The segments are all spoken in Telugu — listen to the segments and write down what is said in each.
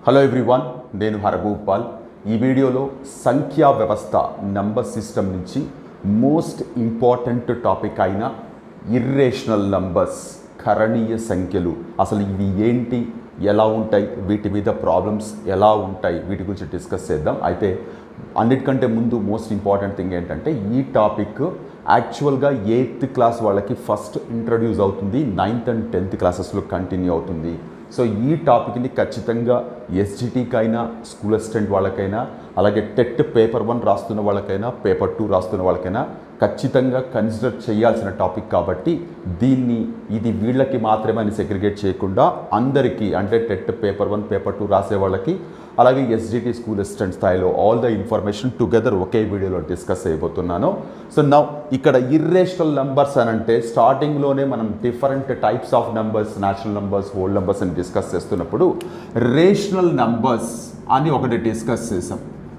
హలో ఎవ్రీవన్ నేను హరభూపాల్ ఈ వీడియోలో సంఖ్యా వ్యవస్థ నంబర్ సిస్టమ్ నుంచి మోస్ట్ ఇంపార్టెంట్ టాపిక్ అయిన ఇర్రేషనల్ నంబర్స్ కరణీయ సంఖ్యలు అసలు ఇవి ఏంటి ఎలా ఉంటాయి వీటి మీద ప్రాబ్లమ్స్ ఎలా ఉంటాయి వీటి గురించి డిస్కస్ చేద్దాం అయితే అన్నిటికంటే ముందు మోస్ట్ ఇంపార్టెంట్ థింగ్ ఏంటంటే ఈ టాపిక్ యాక్చువల్గా ఎయిత్ క్లాస్ వాళ్ళకి ఫస్ట్ ఇంట్రడ్యూస్ అవుతుంది నైన్త్ అండ్ టెన్త్ క్లాసెస్లో కంటిన్యూ అవుతుంది సో ఈ టాపిక్ని ఖచ్చితంగా ఎస్జిటికైనా స్కూల్ అసిస్టెంట్ వాళ్ళకైనా అలాగే టెట్ పేపర్ వన్ రాస్తున్న వాళ్ళకైనా పేపర్ టూ రాస్తున్న వాళ్ళకైనా ఖచ్చితంగా కన్సిడర్ చేయాల్సిన టాపిక్ కాబట్టి దీన్ని ఇది వీళ్ళకి మాత్రమే అని సెగ్రిగేట్ చేయకుండా అందరికీ అంటే TET paper one paper two రాసే వాళ్ళకి అలాగే ఎస్జిటి స్కూల్ అసిస్టెంట్ స్థాయిలో ఆల్ ద ఇన్ఫర్మేషన్ టుగెదర్ ఒకే వీడియోలో డిస్కస్ చేయబోతున్నాను సో నౌ ఇక్కడ ఇర్రేషనల్ నంబర్స్ అని అంటే స్టార్టింగ్లోనే మనం different types of numbers national numbers old numbers అని డిస్కస్ చేస్తున్నప్పుడు రేషనల్ నంబర్స్ అని ఒకటి డిస్కస్ చేసాం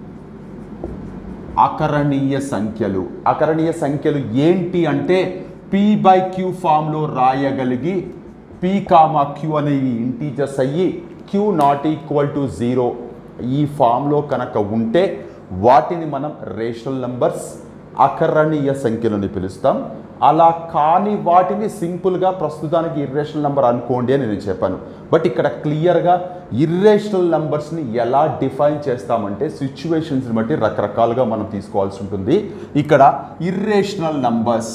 అకరణీయ సంఖ్యలు అకరణీయ సంఖ్యలు ఏంటి అంటే పి బై క్యూ ఫామ్లో రాయగలిగి పి కామా క్యూ అనేవి ఇంటీజర్స్ అయ్యి Q not equal to zero ఈ ఫామ్లో కనుక ఉంటే వాటిని మనం రేషనల్ నంబర్స్ అకరణీయ సంఖ్యలని పిలుస్తాం అలా కాని వాటిని సింపుల్గా ప్రస్తుతానికి ఇర్రేషనల్ నెంబర్ అనుకోండి అని నేను చెప్పాను బట్ ఇక్కడ క్లియర్గా ఇర్రేషనల్ నెంబర్స్ని ఎలా డిఫైన్ చేస్తామంటే సిచ్యువేషన్స్ని బట్టి రకరకాలుగా మనం తీసుకోవాల్సి ఉంటుంది ఇక్కడ ఇర్రేషనల్ నంబర్స్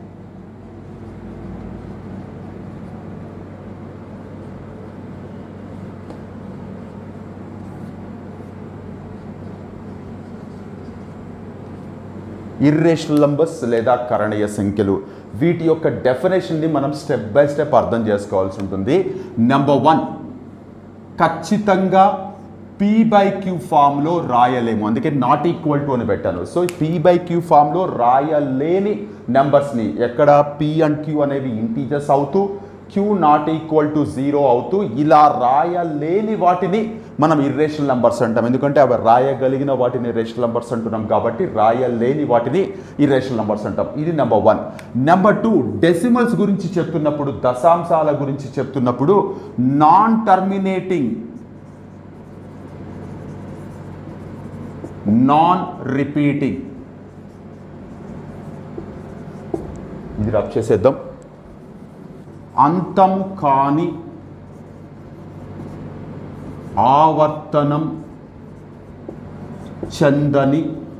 ఇర్రేషనల్ నంబర్స్ లేదా కరణీయ సంఖ్యలు వీటి యొక్క డెఫినేషన్ని మనం స్టెప్ బై స్టెప్ అర్థం చేసుకోవాల్సి ఉంటుంది నెంబర్ వన్ ఖచ్చితంగా పీ బై క్యూ ఫామ్లో రాయలేము అందుకే నాట్ ఈక్వల్ టు అని పెట్టాను సో పీ బై క్యూ ఫామ్లో రాయలేని నెంబర్స్ని ఎక్కడ పీ అండ్ క్యూ అనేవి ఇంటీజర్స్ అవుతూ Q not equal to zero అవుతూ ఇలా రాయలేని వాటిని మనం ఇర్రేషనల్ నంబర్స్ అంటాం ఎందుకంటే అవి రాయగలిగిన వాటిని రేషనల్ నంబర్స్ అంటున్నాం కాబట్టి రాయలేని వాటిని ఇర్రేషనల్ నంబర్స్ అంటాం ఇది number one number two decimals గురించి చెప్తున్నప్పుడు దశాంశాల గురించి చెప్తున్నప్పుడు నాన్ టర్మినేటింగ్ నాన్ రిపీటింగ్ ఇది రబ్ చేసేద్దాం అంతం కాని ఆవర్తనం చందని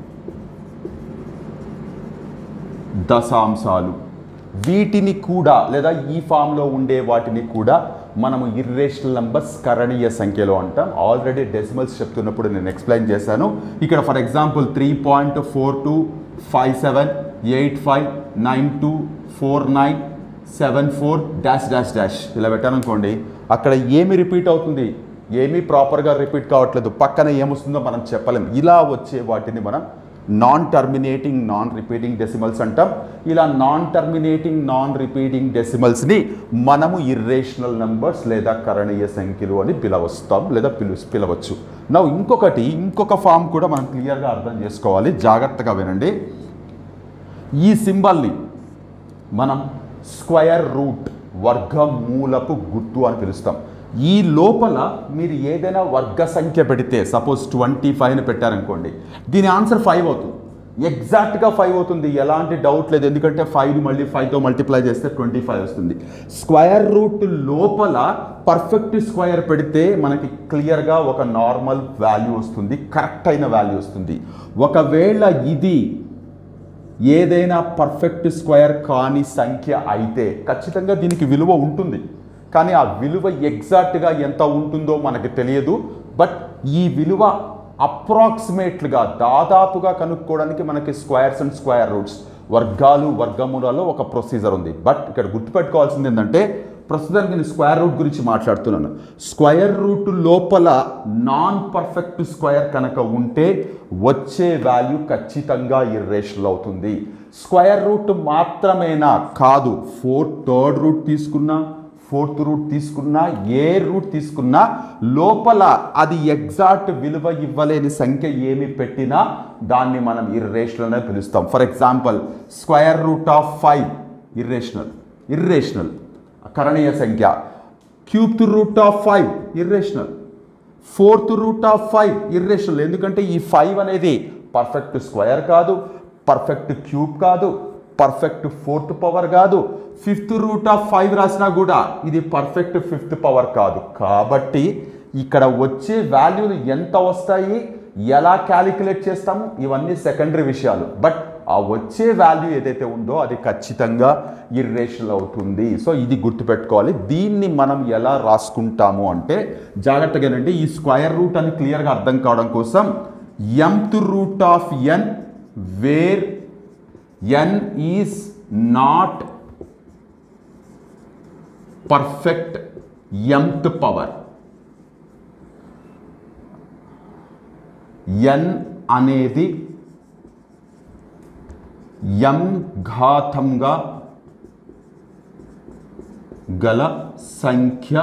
దశాంశాలు వీటిని కూడా లేదా ఈ ఫామ్లో ఉండే వాటిని కూడా మనము ఇర్రేషనల్ నంబర్స్ కరణీయ సంఖ్యలో అంటాం ఆల్రెడీ డెసిమల్స్ చెప్తున్నప్పుడు నేను ఎక్స్ప్లెయిన్ చేశాను ఇక్కడ for example three point four two five seven eight five nine two four nine seven four dash dash dash ఇలా పెట్టాననుకోండి అక్కడ ఏమి రిపీట్ అవుతుంది ఏమీ ప్రాపర్గా రిపీట్ కావట్లేదు పక్కన ఏమొస్తుందో మనం చెప్పలేం ఇలా వచ్చే వాటిని మనం non terminating non repeating decimals అంటాం ఇలా నాన్ టర్మినేటింగ్ నాన్ రిపీటింగ్ డెసిమల్స్ని మనము ఇర్రేషనల్ నంబర్స్ లేదా కరణీయ సంఖ్యలు అని పిలవస్తాం లేదా పిలు పిలవచ్చు నా ఇంకొకటి ఇంకొక ఫామ్ కూడా మనం క్లియర్గా అర్థం చేసుకోవాలి జాగ్రత్తగా వినండి ఈ సింబల్ని మనం స్క్వయర్ రూట్ వర్గమూలపు గుర్తు అని పిలుస్తాం ఈ లోపల మీరు ఏదైనా వర్గ సంఖ్య పెడితే సపోజ్ ట్వంటీ ఫైవ్ని పెట్టారనుకోండి దీని ఆన్సర్ ఫైవ్ అవుతుంది ఎగ్జాక్ట్గా ఫైవ్ అవుతుంది ఎలాంటి డౌట్ లేదు ఎందుకంటే ఫైవ్ని మళ్ళీ ఫైవ్తో మల్టిప్లై చేస్తే ట్వంటీ ఫైవ్ వస్తుంది స్క్వయర్ రూట్ లోపల పర్ఫెక్ట్ స్క్వయర్ పెడితే మనకి క్లియర్గా ఒక నార్మల్ వాల్యూ వస్తుంది కరెక్ట్ అయిన వాల్యూ వస్తుంది ఒకవేళ ఇది ఏదైనా పర్ఫెక్ట్ స్క్వేర్ కాని సంఖ్య అయితే ఖచ్చితంగా దీనికి విలువ ఉంటుంది కానీ ఆ విలువ ఎగ్జాక్ట్గా ఎంత ఉంటుందో మనకి తెలియదు బట్ ఈ విలువ అప్రాక్సిమేట్లుగా దాదాపుగా కనుక్కోవడానికి మనకి స్క్వేర్స్ అండ్ స్క్వేర్ రూట్స్ వర్గాలు వర్గమూలాల్లో ఒక ప్రొసీజర్ ఉంది బట్ ఇక్కడ గుర్తుపెట్టుకోవాల్సింది ఏంటంటే ప్రస్తుతానికి నేను స్క్వేర్ రూట్ గురించి మాట్లాడుతున్నాను స్క్వేర్ రూట్ లోపల నాన్ పర్ఫెక్ట్ స్క్వేర్ కనుక ఉంటే వచ్చే వాల్యూ ఖచ్చితంగా ఇర్రేషనల్ అవుతుంది స్క్వేర్ రూట్ మాత్రమేనా కాదు ఫోర్త్ థర్డ్ రూట్ తీసుకున్నా ఫోర్త్ రూట్ తీసుకున్నా ఏ రూట్ తీసుకున్నా లోపల అది ఎగ్జాక్ట్ విలువ ఇవ్వలేని సంఖ్య ఏమి పెట్టినా దాన్ని మనం ఇర్రేషనల్ అని పిలుస్తాం for example square root of five irrational irrational కరణీయ సంఖ్య cube root of five irrational fourth root of five irrational ఎందుకంటే ఈ ఫైవ్ అనేది పర్ఫెక్ట్ స్క్వేర్ కాదు పర్ఫెక్ట్ క్యూబ్ కాదు పర్ఫెక్ట్ ఫోర్త్ పవర్ కాదు ఫిఫ్త్ రూట్ ఆఫ్ ఫైవ్ రాసినా కూడా ఇది పర్ఫెక్ట్ ఫిఫ్త్ పవర్ కాదు కాబట్టి ఇక్కడ వచ్చే వాల్యూలు ఎంత వస్తాయి ఎలా క్యాలిక్యులేట్ చేస్తాము ఇవన్నీ సెకండరీ విషయాలు బట్ ఆ వచ్చే వాల్యూ ఏదైతే ఉందో అది ఖచ్చితంగా ఇర్రేషనల్ అవుతుంది సో ఇది గుర్తుపెట్టుకోవాలి దీన్ని మనం ఎలా రాసుకుంటాము అంటే జాగ్రత్తగానండి ఈ స్క్వయర్ రూట్ అని క్లియర్గా అర్థం కావడం కోసం mth root of N where n is not perfect mth power ఎన్ అనేది ఎం ఘాతంగా గల సంఖ్య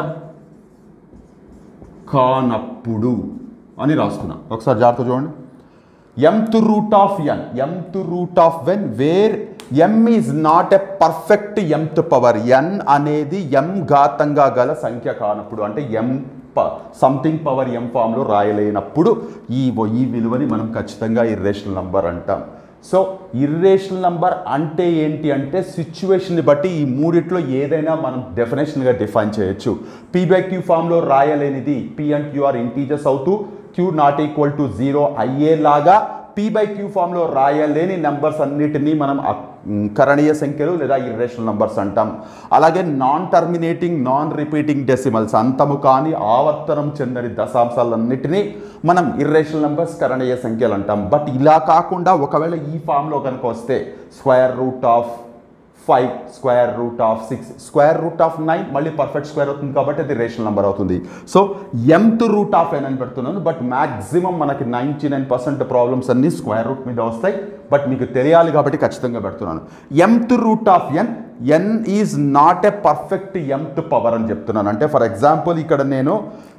కానప్పుడు అని రాస్తున్నా ఒకసారి జాగ్రత్త చూడండి mth root of n mth root of when where m is not a perfect mth power ఎన్ అనేది ఎం ఘాతంగా గల సంఖ్య కానప్పుడు అంటే ఎం ప సంథింగ్ పవర్ ఎం ఫామ్లో రాయలేనప్పుడు ఈ ఈ విలువని మనం ఖచ్చితంగా ఇర్రేషనల్ నంబర్ అంటాం సో ఇర్రేషనల్ నంబర్ అంటే ఏంటి అంటే సిచ్యువేషన్ని బట్టి ఈ మూడిట్లో ఏదైనా మనం డెఫినేషన్గా డిఫైన్ చేయొచ్చు పీ బై క్యూ ఫామ్లో రాయలేనిది P and Q are integers అవుతూ Q not equal to zero అయ్యేలాగా పీ బై క్యూ ఫామ్లో రాయలేని నెంబర్స్ అన్నిటినీ మనం అ- మ్, కరణీయ సంఖ్యలు లేదా ఇర్రేషనల్ నంబర్స్ అంటాం అలాగే non terminating non repeating decimals అంతము కాని ఆవర్తనం చెందని దశాంశాలన్నిటినీ మనం ఇర్రేషనల్ నంబర్స్ కరణీయ సంఖ్యలు అంటాం బట్ ఇలా కాకుండా ఒకవేళ ఈ ఫామ్లో కనుక వస్తే square root of five square root of six square root of nine మళ్ళీ పర్ఫెక్ట్ స్క్వేర్ అవుతుంది కాబట్టి అది రేషనల్ నెంబర్ అవుతుంది so mth root of n అని పెడుతున్నాను బట్ మ్యాక్సిమం మనకి నైంటీ నైన్ పర్సెంట్ ప్రాబ్లమ్స్ అన్నీ స్క్వేర్ రూట్ మీద వస్తాయి బట్ మీకు తెలియాలి కాబట్టి ఖచ్చితంగా పెడుతున్నాను mth root of n n is not a perfect mth power అని చెప్తున్నాను అంటే ఫర్ ఎగ్జాంపుల్ ఇక్కడ నేను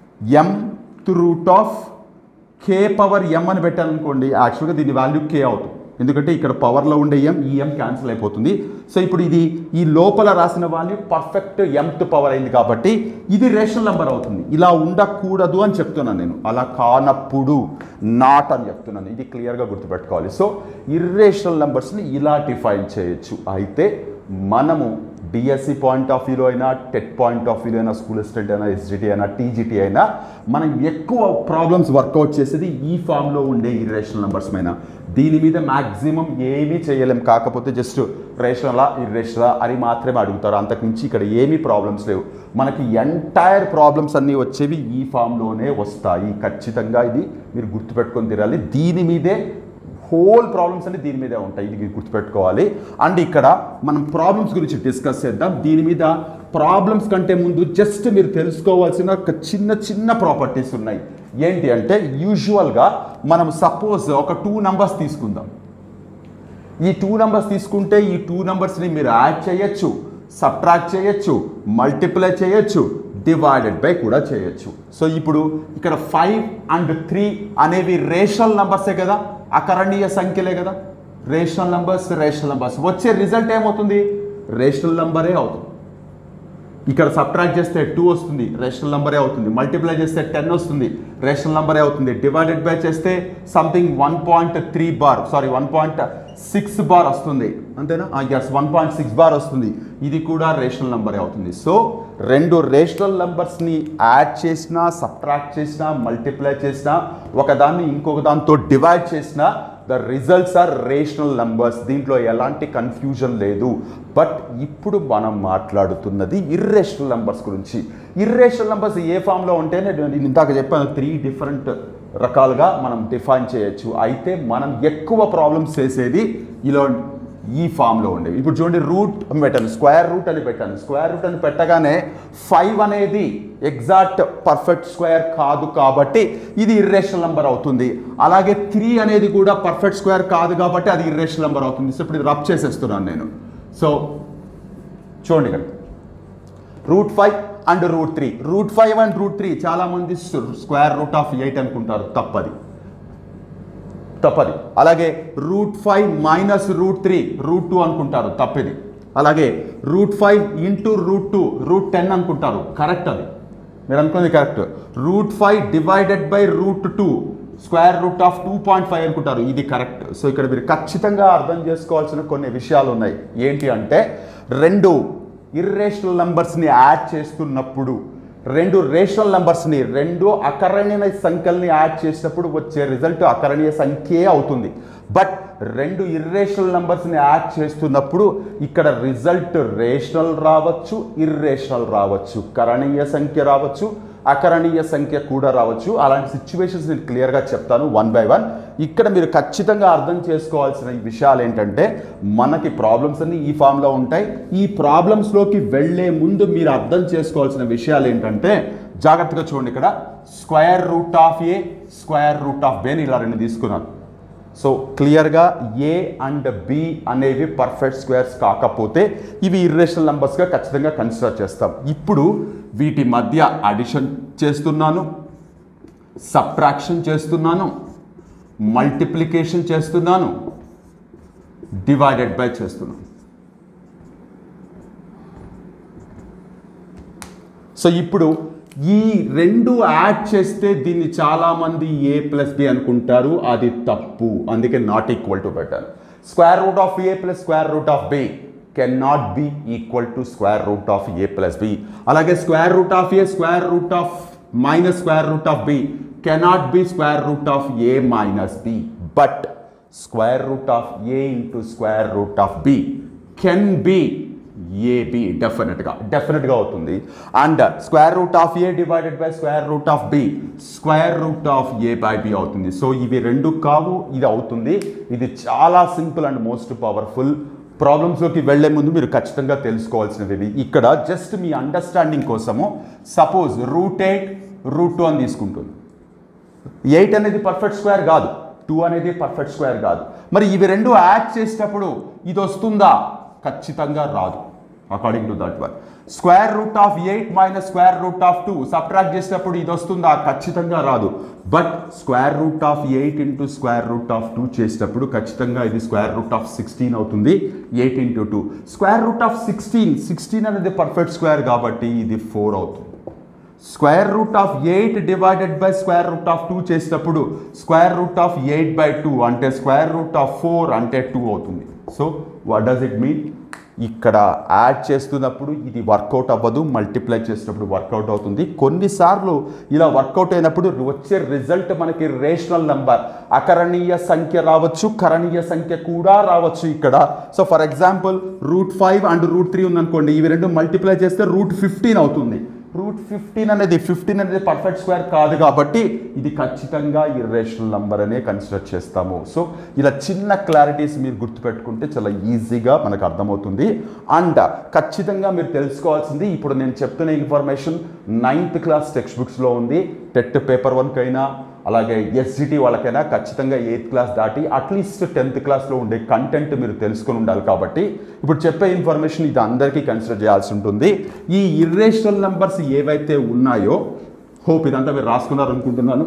mth root of K power M అని పెట్టాను అనుకోండి యాక్చువల్గా దీని వాల్యూ కే అవుతుంది ఎందుకంటే ఇక్కడ పవర్లో ఉండే ఎం ఈ ఎం క్యాన్సిల్ అయిపోతుంది సో ఇప్పుడు ఇది ఈ లోపల రాసిన వాల్యూ పర్ఫెక్ట్ ఎంత్ పవర్ అయింది కాబట్టి ఇది రేషనల్ నెంబర్ అవుతుంది ఇలా ఉండకూడదు అని చెప్తున్నాను నేను అలా కానప్పుడు నాట్ అని చెప్తున్నాను ఇది క్లియర్గా గుర్తుపెట్టుకోవాలి సో ఇర్రేషనల్ నెంబర్స్ని ఇలా డిఫైన్ చేయొచ్చు అయితే మనము డిఎస్సి పాయింట్ ఆఫ్ వ్యూలో అయినా టెట్ పాయింట్ ఆఫ్ వ్యూలో అయినా స్కూల్ అసిస్టెంట్ అయినా ఎస్జిటి అయినా టీజీటీ అయినా మనం ఎక్కువ ప్రాబ్లమ్స్ వర్కౌట్ చేసేది ఈ ఫామ్లో ఉండే ఇర్రేషనల్ నెంబర్స్ పైన దీని మీద మ్యాక్సిమం ఏమీ చేయలేం కాకపోతే జస్ట్ రేషనలా ఇర్రేషనలా అని మాత్రమే అడుగుతారు అంతకుమించి ఇక్కడ ఏమీ ప్రాబ్లమ్స్ లేవు మనకి ఎంటైర్ ప్రాబ్లమ్స్ అన్నీ వచ్చేవి ఈ ఫామ్లోనే వస్తాయి ఖచ్చితంగా ఇది మీరు గుర్తుపెట్టుకొని తిరాలి దీని మీదే హోల్ ప్రాబ్లమ్స్ అన్ని దీని మీదే ఉంటాయి ఇది మీరు గుర్తుపెట్టుకోవాలి అండ్ ఇక్కడ మనం ప్రాబ్లమ్స్ గురించి డిస్కస్ చేద్దాం దీని మీద ప్రాబ్లమ్స్ కంటే ముందు జస్ట్ మీరు తెలుసుకోవాల్సిన ఒక చిన్న చిన్న ప్రాపర్టీస్ ఉన్నాయి ఏంటి అంటే యూజువల్గా మనం సపోజ్ ఒక టూ నంబర్స్ తీసుకుందాం ఈ టూ నెంబర్స్ తీసుకుంటే ఈ టూ నెంబర్స్ని మీరు యాడ్ చేయొచ్చు సబ్ట్రాక్ట్ చేయొచ్చు మల్టిప్లై చేయొచ్చు డివైడెడ్ బై కూడా చేయొచ్చు సో ఇప్పుడు ఇక్కడ ఫైవ్ అండ్ త్రీ అనేవి రేషనల్ నంబర్సే కదా అకరణీయ సంఖ్యలే కదా రేషనల్ నంబర్స్ రేషనల్ నంబర్స్ వచ్చే రిజల్ట్ ఏమవుతుంది రేషనల్ నంబరే అవుతుంది ఇక్కడ సబ్ట్రాక్ట్ చేస్తే టూ వస్తుంది రేషనల్ నెంబరే అవుతుంది మల్టిప్లై చేస్తే టెన్ వస్తుంది రేషనల్ నెంబరే అవుతుంది డివైడెడ్ బై చేస్తే something one point three bar sorry one point six bar వస్తుంది అంతేనా yes one point six bar వస్తుంది ఇది కూడా రేషనల్ నెంబరే అవుతుంది సో రెండు రేషనల్ నెంబర్స్ని యాడ్ చేసినా సబ్ట్రాక్ట్ చేసినా మల్టిప్లై చేసినా ఒకదాన్ని ఇంకొక దాంతో డివైడ్ చేసినా the results are rational numbers దీంట్లో ఎలాంటి కన్ఫ్యూజన్ లేదు బట్ ఇప్పుడు మనం మాట్లాడుతున్నది ఇర్రేషనల్ నెంబర్స్ గురించి ఇర్రేషనల్ నెంబర్స్ ఏ ఫామ్లో ఉంటేనే నేను ఇందాక చెప్పాను త్రీ డిఫరెంట్ రకాలుగా మనం డిఫైన్ చేయొచ్చు అయితే మనం ఎక్కువ ప్రాబ్లమ్స్ చేసేది ఇలా ఈ ఫామ్లో ఉండేవి ఇప్పుడు చూడండి రూట్ పెట్టాను స్క్వేర్ రూట్ అని పెట్టాను స్క్వేర్ రూట్ అని పెట్టగానే ఫైవ్ అనేది ఎగ్జాక్ట్ పర్ఫెక్ట్ స్క్వేర్ కాదు కాబట్టి ఇది ఇర్రేషనల్ నెంబర్ అవుతుంది అలాగే త్రీ అనేది కూడా పర్ఫెక్ట్ స్క్వేర్ కాదు కాబట్టి అది ఇర్రేషనల్ నెంబర్ అవుతుంది సో ఇప్పుడు ఇది రబ్ చేసేస్తున్నాను నేను సో చూడండి ఇక్కడ root five and root three root five and root three చాలామంది స్క్వేర్ రూట్ ఆఫ్ ఎయిట్ అనుకుంటారు తప్పది తప్పది అలాగే root five minus root three root two అనుకుంటారు తప్పిది అలాగే root five into root two root ten అనుకుంటారు కరెక్ట్ అది మీరు అనుకున్నది correct root five divided by root two square root of two point five అనుకుంటారు ఇది కరెక్ట్ సో ఇక్కడ మీరు ఖచ్చితంగా అర్థం చేసుకోవాల్సిన కొన్ని విషయాలు ఉన్నాయి ఏంటి అంటే రెండు ఇర్రేషనల్ నంబర్స్ని యాడ్ చేస్తున్నప్పుడు రెండు రేషనల్ నంబర్స్ని రెండు అకరణీయ సంఖ్యల్ని యాడ్ చేసినప్పుడు వచ్చే రిజల్ట్ అకరణీయ సంఖ్యే అవుతుంది బట్ రెండు ఇర్రేషనల్ నంబర్స్ని యాడ్ చేస్తున్నప్పుడు ఇక్కడ రిజల్ట్ రేషనల్ రావచ్చు ఇర్రేషనల్ రావచ్చు కరణీయ సంఖ్య రావచ్చు అకరణీయ సంఖ్య కూడా రావచ్చు అలాంటి సిచ్యువేషన్స్ నేను క్లియర్గా చెప్తాను వన్ బై వన్ ఇక్కడ మీరు ఖచ్చితంగా అర్థం చేసుకోవాల్సిన ఈ విషయాలు ఏంటంటే మనకి ప్రాబ్లమ్స్ అన్ని ఈ ఫామ్లో ఉంటాయి ఈ ప్రాబ్లమ్స్లోకి వెళ్ళే ముందు మీరు అర్థం చేసుకోవాల్సిన విషయాలు ఏంటంటే జాగ్రత్తగా చూడండి ఇక్కడ square root of A square root of B అని ఇలా రెండు తీసుకున్నాను సో క్లియర్గా ఏ అండ్ బి అనేవి పర్ఫెక్ట్ స్క్వేర్స్ కాకపోతే ఇవి ఇర్రేషనల్ నంబర్స్గా ఖచ్చితంగా కన్సిడర్ చేస్తాం ఇప్పుడు వీటి మధ్య అడిషన్ చేస్తున్నాను సబ్ట్రాక్షన్ చేస్తున్నాను మల్టిప్లికేషన్ చేస్తున్నాను డివైడెడ్ బై చేస్తున్నాను సో ఇప్పుడు ఈ రెండు యాడ్ చేస్తే దీన్ని చాలామంది ఏ ప్లస్ బి అనుకుంటారు అది తప్పు అందుకే నాట్ ఈక్వల్ టు పెట్టాను square root of A plus square root of B can not be equal to square root of A plus B అలాగే square root of A square root of minus square root of B cannot be square root of A minus B but square root of A into square root of B can be A B డెఫినెట్గా డెఫినెట్గా అవుతుంది and square root of A divided by square root of B square root of A by B అవుతుంది సో ఇవి రెండు కావు ఇది అవుతుంది ఇది చాలా సింపుల్ అండ్ మోస్ట్ పవర్ఫుల్ ప్రాబ్లమ్స్లోకి వెళ్లే ముందు మీరు ఖచ్చితంగా తెలుసుకోవాల్సినవి ఇవి. ఇక్కడ జస్ట్ మీ అండర్స్టాండింగ్ కోసము suppose root eight root two అని తీసుకుంటుంది ఎయిట్ అనేది పర్ఫెక్ట్ స్క్వేర్ కాదు టూ అనేది పర్ఫెక్ట్ స్క్వేర్ కాదు మరి ఇవి రెండు యాడ్ చేసేటప్పుడు ఇది వస్తుందా ఖచ్చితంగా రాదు according to that one square root of eight minus square root of two subtract చేసేటప్పుడు ఇది వస్తుందా ఖచ్చితంగా రాదు but square root of eight into square root of two చేసేటప్పుడు ఖచ్చితంగా ఇది స్క్వేర్ రూట్ ఆఫ్ సిక్స్టీన్ అవుతుంది eight into two square root of sixteen sixteen అనేది పర్ఫెక్ట్ స్క్వేర్ కాబట్టి ఇది ఫోర్ అవుతుంది square root of eight divided by square root of two చేసేటప్పుడు square root of eight by two అంటే స్క్వేర్ రూట్ ఆఫ్ ఫోర్ అంటే టూ అవుతుంది so what does it mean ఇక్కడ యాడ్ చేస్తున్నప్పుడు ఇది వర్కౌట్ అవ్వదు మల్టిప్లై చేసినప్పుడు వర్కౌట్ అవుతుంది కొన్నిసార్లు ఇలా వర్కౌట్ అయినప్పుడు వచ్చే రిజల్ట్ మనకి రేషనల్ నంబర్ అకరణీయ సంఖ్య రావచ్చు కరణీయ సంఖ్య కూడా రావచ్చు ఇక్కడ so for example root five and root three ఉందనుకోండి ఇవి రెండు మల్టిప్లై చేస్తే రూట్ ఫిఫ్టీన్ అవుతుంది రూట్ ఫిఫ్టీన్ అనేది ఫిఫ్టీన్ అనేది పర్ఫెక్ట్ స్క్వేర్ కాదు కాబట్టి ఇది ఖచ్చితంగా ఇర్రేషనల్ నంబర్ అనే కన్సిడర్ చేస్తాము సో ఇలా చిన్న క్లారిటీస్ మీరు గుర్తుపెట్టుకుంటే చాలా ఈజీగా మనకు అర్థమవుతుంది అండ్ ఖచ్చితంగా మీరు తెలుసుకోవాల్సింది ఇప్పుడు నేను చెప్తున్న ఇన్ఫర్మేషన్ నైన్త్ క్లాస్ టెక్స్ట్ బుక్స్లో ఉంది టెట్ పేపర్ వన్కైనా అలాగే ఎస్జిటి వాళ్ళకైనా ఖచ్చితంగా ఎయిత్ క్లాస్ దాటి అట్లీస్ట్ టెన్త్ క్లాస్లో ఉండే కంటెంట్ మీరు తెలుసుకొని ఉండాలి కాబట్టి ఇప్పుడు చెప్పే ఇన్ఫర్మేషన్ ఇది అందరికీ కన్సిడర్ చేయాల్సి ఉంటుంది ఈ ఇర్రేషనల్ నెంబర్స్ ఏవైతే ఉన్నాయో హోప్ ఇదంతా మీరు రాసుకున్నారు అనుకుంటున్నాను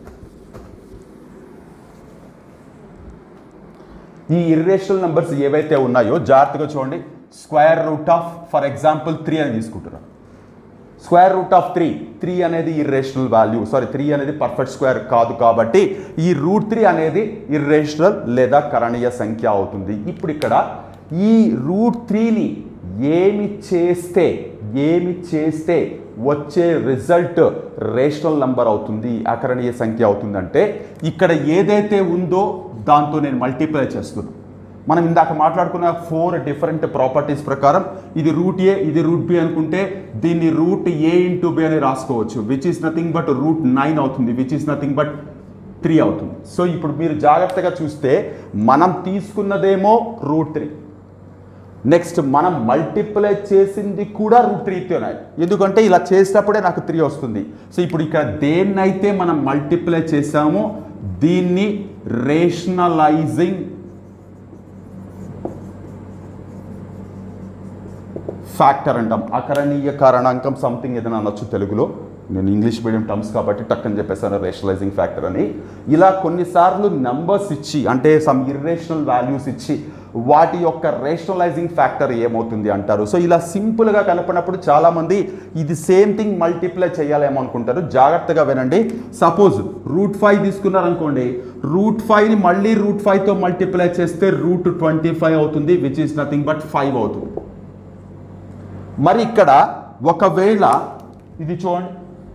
ఈ ఇర్రేషనల్ నెంబర్స్ ఏవైతే ఉన్నాయో జాగ్రత్తగా చూడండి square root of for example three అని తీసుకుంటున్నాను square root of three three అనేది ఇర్రేషనల్ వాల్యూ సారీ త్రీ అనేది పర్ఫెక్ట్ స్క్వేర్ కాదు కాబట్టి ఈ రూట్ త్రీ అనేది ఇర్రేషనల్ లేదా కరణీయ సంఖ్య అవుతుంది ఇప్పుడు ఇక్కడ ఈ రూట్ త్రీని ఏమి చేస్తే ఏమి చేస్తే వచ్చే రిజల్ట్ రేషనల్ నంబర్ అవుతుంది అకరణీయ సంఖ్య అవుతుందంటే ఇక్కడ ఏదైతే ఉందో దాంతో నేను మల్టిప్లై చేస్తున్నాను మనం ఇందాక మాట్లాడుకున్న ఫోర్ డిఫరెంట్ ప్రాపర్టీస్ ప్రకారం ఇది రూట్ ఏ ఇది రూట్ బి అనుకుంటే దీన్ని రూట్ ఏ ఇంటూ బి అని రాసుకోవచ్చు which is nothing but root nine అవుతుంది which is nothing but three అవుతుంది సో ఇప్పుడు మీరు జాగ్రత్తగా చూస్తే మనం తీసుకున్నదేమో రూట్ త్రీ నెక్స్ట్ మనం మల్టిప్లై చేసింది కూడా రూట్ త్రీతోనే ఎందుకంటే ఇలా చేసినప్పుడే నాకు త్రీ వస్తుంది సో ఇప్పుడు ఇక్కడ దేన్నైతే మనం మల్టిప్లై చేసామో దీన్ని రేషనలైజింగ్ ఫ్యాక్టర్ అంటాం అకరణీయ కారణాంకం సంథింగ్ ఏదైనా అనొచ్చు తెలుగులో నేను ఇంగ్లీష్ మీడియం టర్మ్స్ కాబట్టి టక్కని చెప్పేసాను రేషనలైజింగ్ ఫ్యాక్టర్ అని ఇలా కొన్నిసార్లు నంబర్స్ ఇచ్చి అంటే సమ్ ఇర్రేషనల్ వాల్యూస్ ఇచ్చి వాటి యొక్క రేషనలైజింగ్ ఫ్యాక్టర్ ఏమవుతుంది అంటారు సో ఇలా సింపుల్గా కనపడినప్పుడు చాలామంది ఇది సేమ్ థింగ్ మల్టిప్లై చేయాలేమో అనుకుంటారు జాగ్రత్తగా వినండి సపోజ్ రూట్ ఫైవ్ తీసుకున్నారనుకోండి రూట్ ఫైవ్ని మళ్ళీ రూట్ ఫైవ్తో మల్టిప్లై చేస్తే రూట్ ట్వంటీ ఫైవ్ అవుతుంది which is nothing but five అవుతుంది మరి ఇక్కడ ఒకవేళ ఇది చూడండి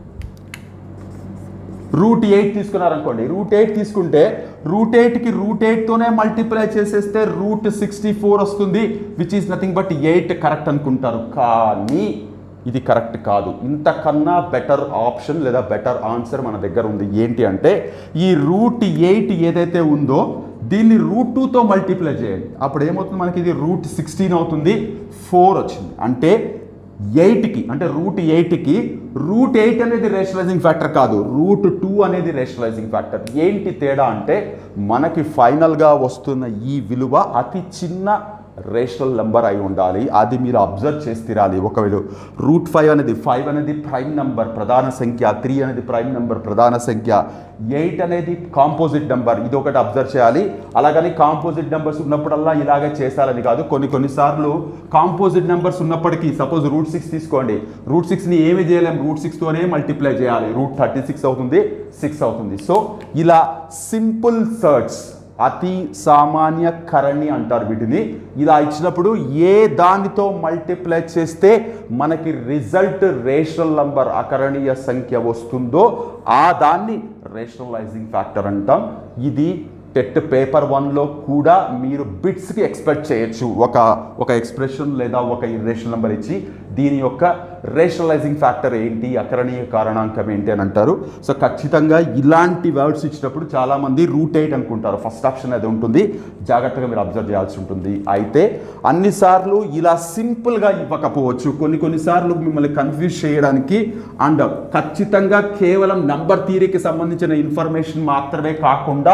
రూట్ ఎయిట్ తీసుకున్నారనుకోండి రూట్ ఎయిట్ తీసుకుంటే రూట్ ఎయిట్కి రూట్ ఎయిట్తోనే మల్టిప్లై చేసేస్తే రూట్ సిక్స్టీ ఫోర్ వస్తుంది which is nothing but eight correct అనుకుంటారు కానీ ఇది కరెక్ట్ కాదు ఇంతకన్నా బెటర్ ఆప్షన్ లేదా బెటర్ ఆన్సర్ మన దగ్గర ఉంది ఏంటి అంటే ఈ రూట్ ఎయిట్ ఏదైతే ఉందో దీన్ని రూట్ టూతో మల్టిప్లై చేయండి అప్పుడు ఏమవుతుంది మనకి ఇది రూట్ సిక్స్టీన్ అవుతుంది ఫోర్ వచ్చింది అంటే ఎయిట్కి అంటే రూట్ ఎయిట్కి రూట్ ఎయిట్ అనేది రేషనలైజింగ్ ఫ్యాక్టర్ కాదు రూట్ టూ అనేది రేషనలైజింగ్ ఫ్యాక్టర్ ఏంటి తేడా అంటే మనకి ఫైనల్గా వస్తున్న ఈ విలువ అతి చిన్న రేషనల్ నెంబర్ అయి ఉండాలి అది మీరు అబ్జర్వ్ చేసి తీరాలి ఒకవేళ రూట్ ఫైవ్ అనేది ఫైవ్ అనేది ప్రైమ్ నెంబర్ ప్రధాన సంఖ్య త్రీ అనేది ప్రైమ్ నెంబర్ ప్రధాన సంఖ్య ఎయిట్ అనేది కాంపోజిట్ నెంబర్ ఇది ఒకటి అబ్జర్వ్ చేయాలి అలాగని కాంపోజిట్ నెంబర్స్ ఉన్నప్పుడల్లా ఇలాగే చేశారని కాదు కొన్ని కొన్నిసార్లు కాంపోజిట్ నెంబర్స్ ఉన్నప్పటికీ సపోజ్ రూట్ సిక్స్ తీసుకోండి రూట్ సిక్స్ని ఏమి చేయలేం రూట్ సిక్స్తోనే మల్టిప్లై చేయాలి రూట్ థర్టీ సిక్స్ అవుతుంది సిక్స్ అవుతుంది సో ఇలా సింపుల్ సర్చ్ అతి సామాన్య కరణి అంటారు వీటిని ఇలా ఇచ్చినప్పుడు ఏ దానితో మల్టిప్లై చేస్తే మనకి రిజల్ట్ రేషనల్ నంబర్ అకరణీయ సంఖ్య వస్తుందో ఆ దాన్ని రేషనలైజింగ్ ఫ్యాక్టర్ అంటాం ఇది టెట్ పేపర్ వన్లో కూడా మీరు బిట్స్కి ఎక్స్పెక్ట్ చేయొచ్చు ఒక ఒక ఎక్స్ప్రెషన్ లేదా ఒక ఇర్రేషనల్ నెంబర్ ఇచ్చి దీని యొక్క రేషనలైజింగ్ ఫ్యాక్టర్ ఏంటి అకరణీయ కారణాంకం ఏంటి అని అంటారు సో ఖచ్చితంగా ఇలాంటి వర్డ్స్ ఇచ్చినప్పుడు చాలామంది రూట్ ఎయిట్ అనుకుంటారు ఫస్ట్ ఆప్షన్ అది ఉంటుంది జాగ్రత్తగా మీరు అబ్జర్వ్ చేయాల్సి ఉంటుంది అయితే అన్నిసార్లు ఇలా సింపుల్గా ఇవ్వకపోవచ్చు కొన్ని కొన్నిసార్లు మిమ్మల్ని కన్ఫ్యూజ్ చేయడానికి అండ్ ఖచ్చితంగా కేవలం నంబర్ థియరీకి సంబంధించిన ఇన్ఫర్మేషన్ మాత్రమే కాకుండా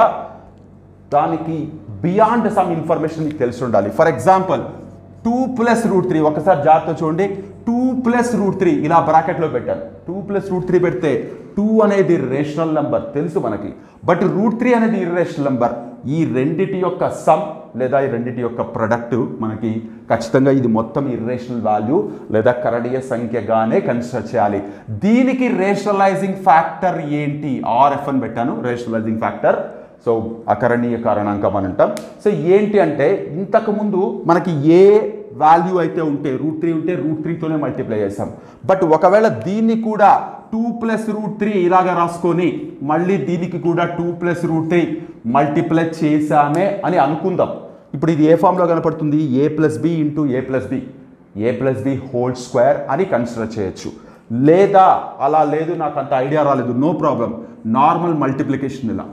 దానికి బియాండ్ సమ్ ఇన్ఫర్మేషన్ మీకు తెలిసి ఉండాలి for example two plus root three ఒకసారి జాగ్రత్త చూడండి టూ ప్లస్ రూట్ త్రీ ఇలా బ్రాకెట్లో పెట్టాను టూ ప్లస్ రూట్ త్రీ పెడితే టూ అనేది రేషనల్ నెంబర్ తెలుసు మనకి బట్ రూట్ త్రీ అనేది ఇర్రేషనల్ నెంబర్ ఈ రెండిటి యొక్క సమ్ లేదా ఈ రెండిటి యొక్క ప్రొడక్ట్ మనకి ఖచ్చితంగా ఇది మొత్తం ఇర్రేషనల్ వాల్యూ లేదా కరణీయ సంఖ్యగానే కన్సిడర్ చేయాలి దీనికి రేషనలైజింగ్ ఫ్యాక్టర్ ఏంటి ఆర్ఎఫ్ అని పెట్టాను రేషనలైజింగ్ ఫ్యాక్టర్ సో అకరణీయ కారణాంకం అని అంటాం సో ఏంటి అంటే ఇంతకుముందు మనకి ఏ వాల్యూ అయితే ఉంటే రూట్ త్రీ ఉంటే రూట్ త్రీతోనే మల్టిప్లై చేస్తాం బట్ ఒకవేళ దీన్ని కూడా టూ ప్లస్ రూట్ త్రీ ఇలాగ రాసుకొని మళ్ళీ దీనికి కూడా two plus root three multiply చేసామే అని అనుకుందాం ఇప్పుడు ఇది ఏ ఫామ్లో కనపడుతుంది A plus B into A plus B A plus B whole square అని కన్సిడర్ చేయొచ్చు లేదా అలా లేదు నాకు అంత ఐడియా రాలేదు నో ప్రాబ్లం నార్మల్ మల్టిప్లికేషన్ ఇలా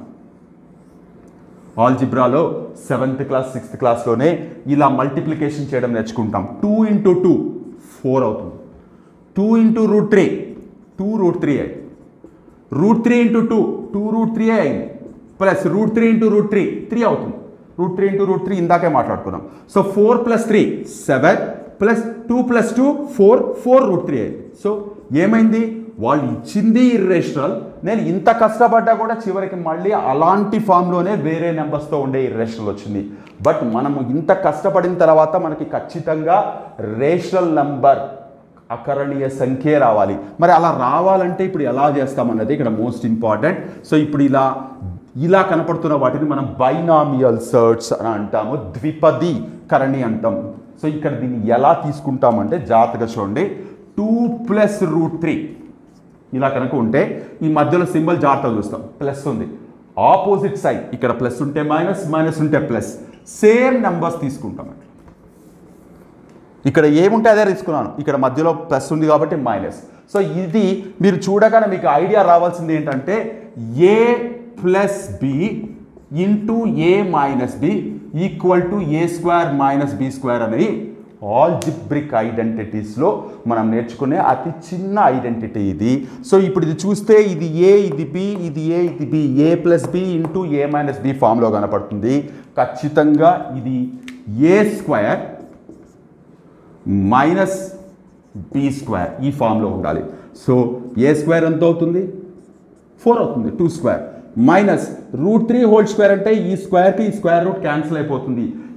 ఆల్జిబ్రాలో సెవెంత్ క్లాస్ సిక్స్త్ క్లాస్లోనే ఇలా మల్టిప్లికేషన్ చేయడం నేర్చుకుంటాం టూ ఇంటూ టూ ఫోర్ అవుతుంది two into root three two root three అయింది root three into two two root three అయింది plus root three into root three three అవుతుంది root three into root three ఇందాకే మాట్లాడుకున్నాం so four plus three seven plus two plus two four four root three అయింది సో ఏమైంది వాళ్ళు ఇచ్చింది ఇర్రేషనల్ నేను ఇంత కష్టపడ్డా కూడా చివరికి మళ్ళీ అలాంటి ఫామ్లోనే వేరే నెంబర్స్తో ఉండే ఇర్రేషనల్ వచ్చింది బట్ మనము ఇంత కష్టపడిన తర్వాత మనకి ఖచ్చితంగా రేషనల్ నంబర్ అకరణీయ సంఖ్యే రావాలి మరి అలా రావాలంటే ఇప్పుడు ఎలా చేస్తామన్నది ఇక్కడ మోస్ట్ ఇంపార్టెంట్ సో ఇప్పుడు ఇలా ఇలా కనపడుతున్న వాటిని మనం బైనామియల్ సర్చ్ అని అంటాము ద్విపది కరణి అంటాం సో ఇక్కడ దీన్ని ఎలా తీసుకుంటామంటే జాగ్రత్తగా చూడండి టూ ప్లస్ రూట్ త్రీ ఇలా కనుక ఉంటే ఈ మధ్యలో సింబల్ జాగ్రత్తగా చూస్తాం ప్లస్ ఉంది ఆపోజిట్ సైడ్ ఇక్కడ ప్లస్ ఉంటే మైనస్ మైనస్ ఉంటే ప్లస్ సేమ్ నెంబర్స్ తీసుకుంటాం అట్లా ఇక్కడ ఏముంటే అదే తీసుకున్నాను ఇక్కడ మధ్యలో ప్లస్ ఉంది కాబట్టి మైనస్ సో ఇది మీరు చూడగానే మీకు ఐడియా రావాల్సింది ఏంటంటే A plus B into A minus B equal to A square minus B square అనేది ఆల్జిబ్రిక్ ఐడెంటిటీస్లో మనం నేర్చుకునే అతి చిన్న ఐడెంటిటీ ఇది సో ఇప్పుడు ఇది చూస్తే ఇది ఏ ఇది బి ఇది ఏ ఇది B A plus B into A minus B ఫామ్లో కనపడుతుంది ఖచ్చితంగా ఇది A square minus B square ఈ ఫామ్లో ఉండాలి సో ఏ స్క్వేర్ ఎంత అవుతుంది ఫోర్ అవుతుంది two square minus root three whole square అంటే ఈ స్క్వేర్కి ఈ స్క్వేర్ రూట్ క్యాన్సిల్ అయిపోతుంది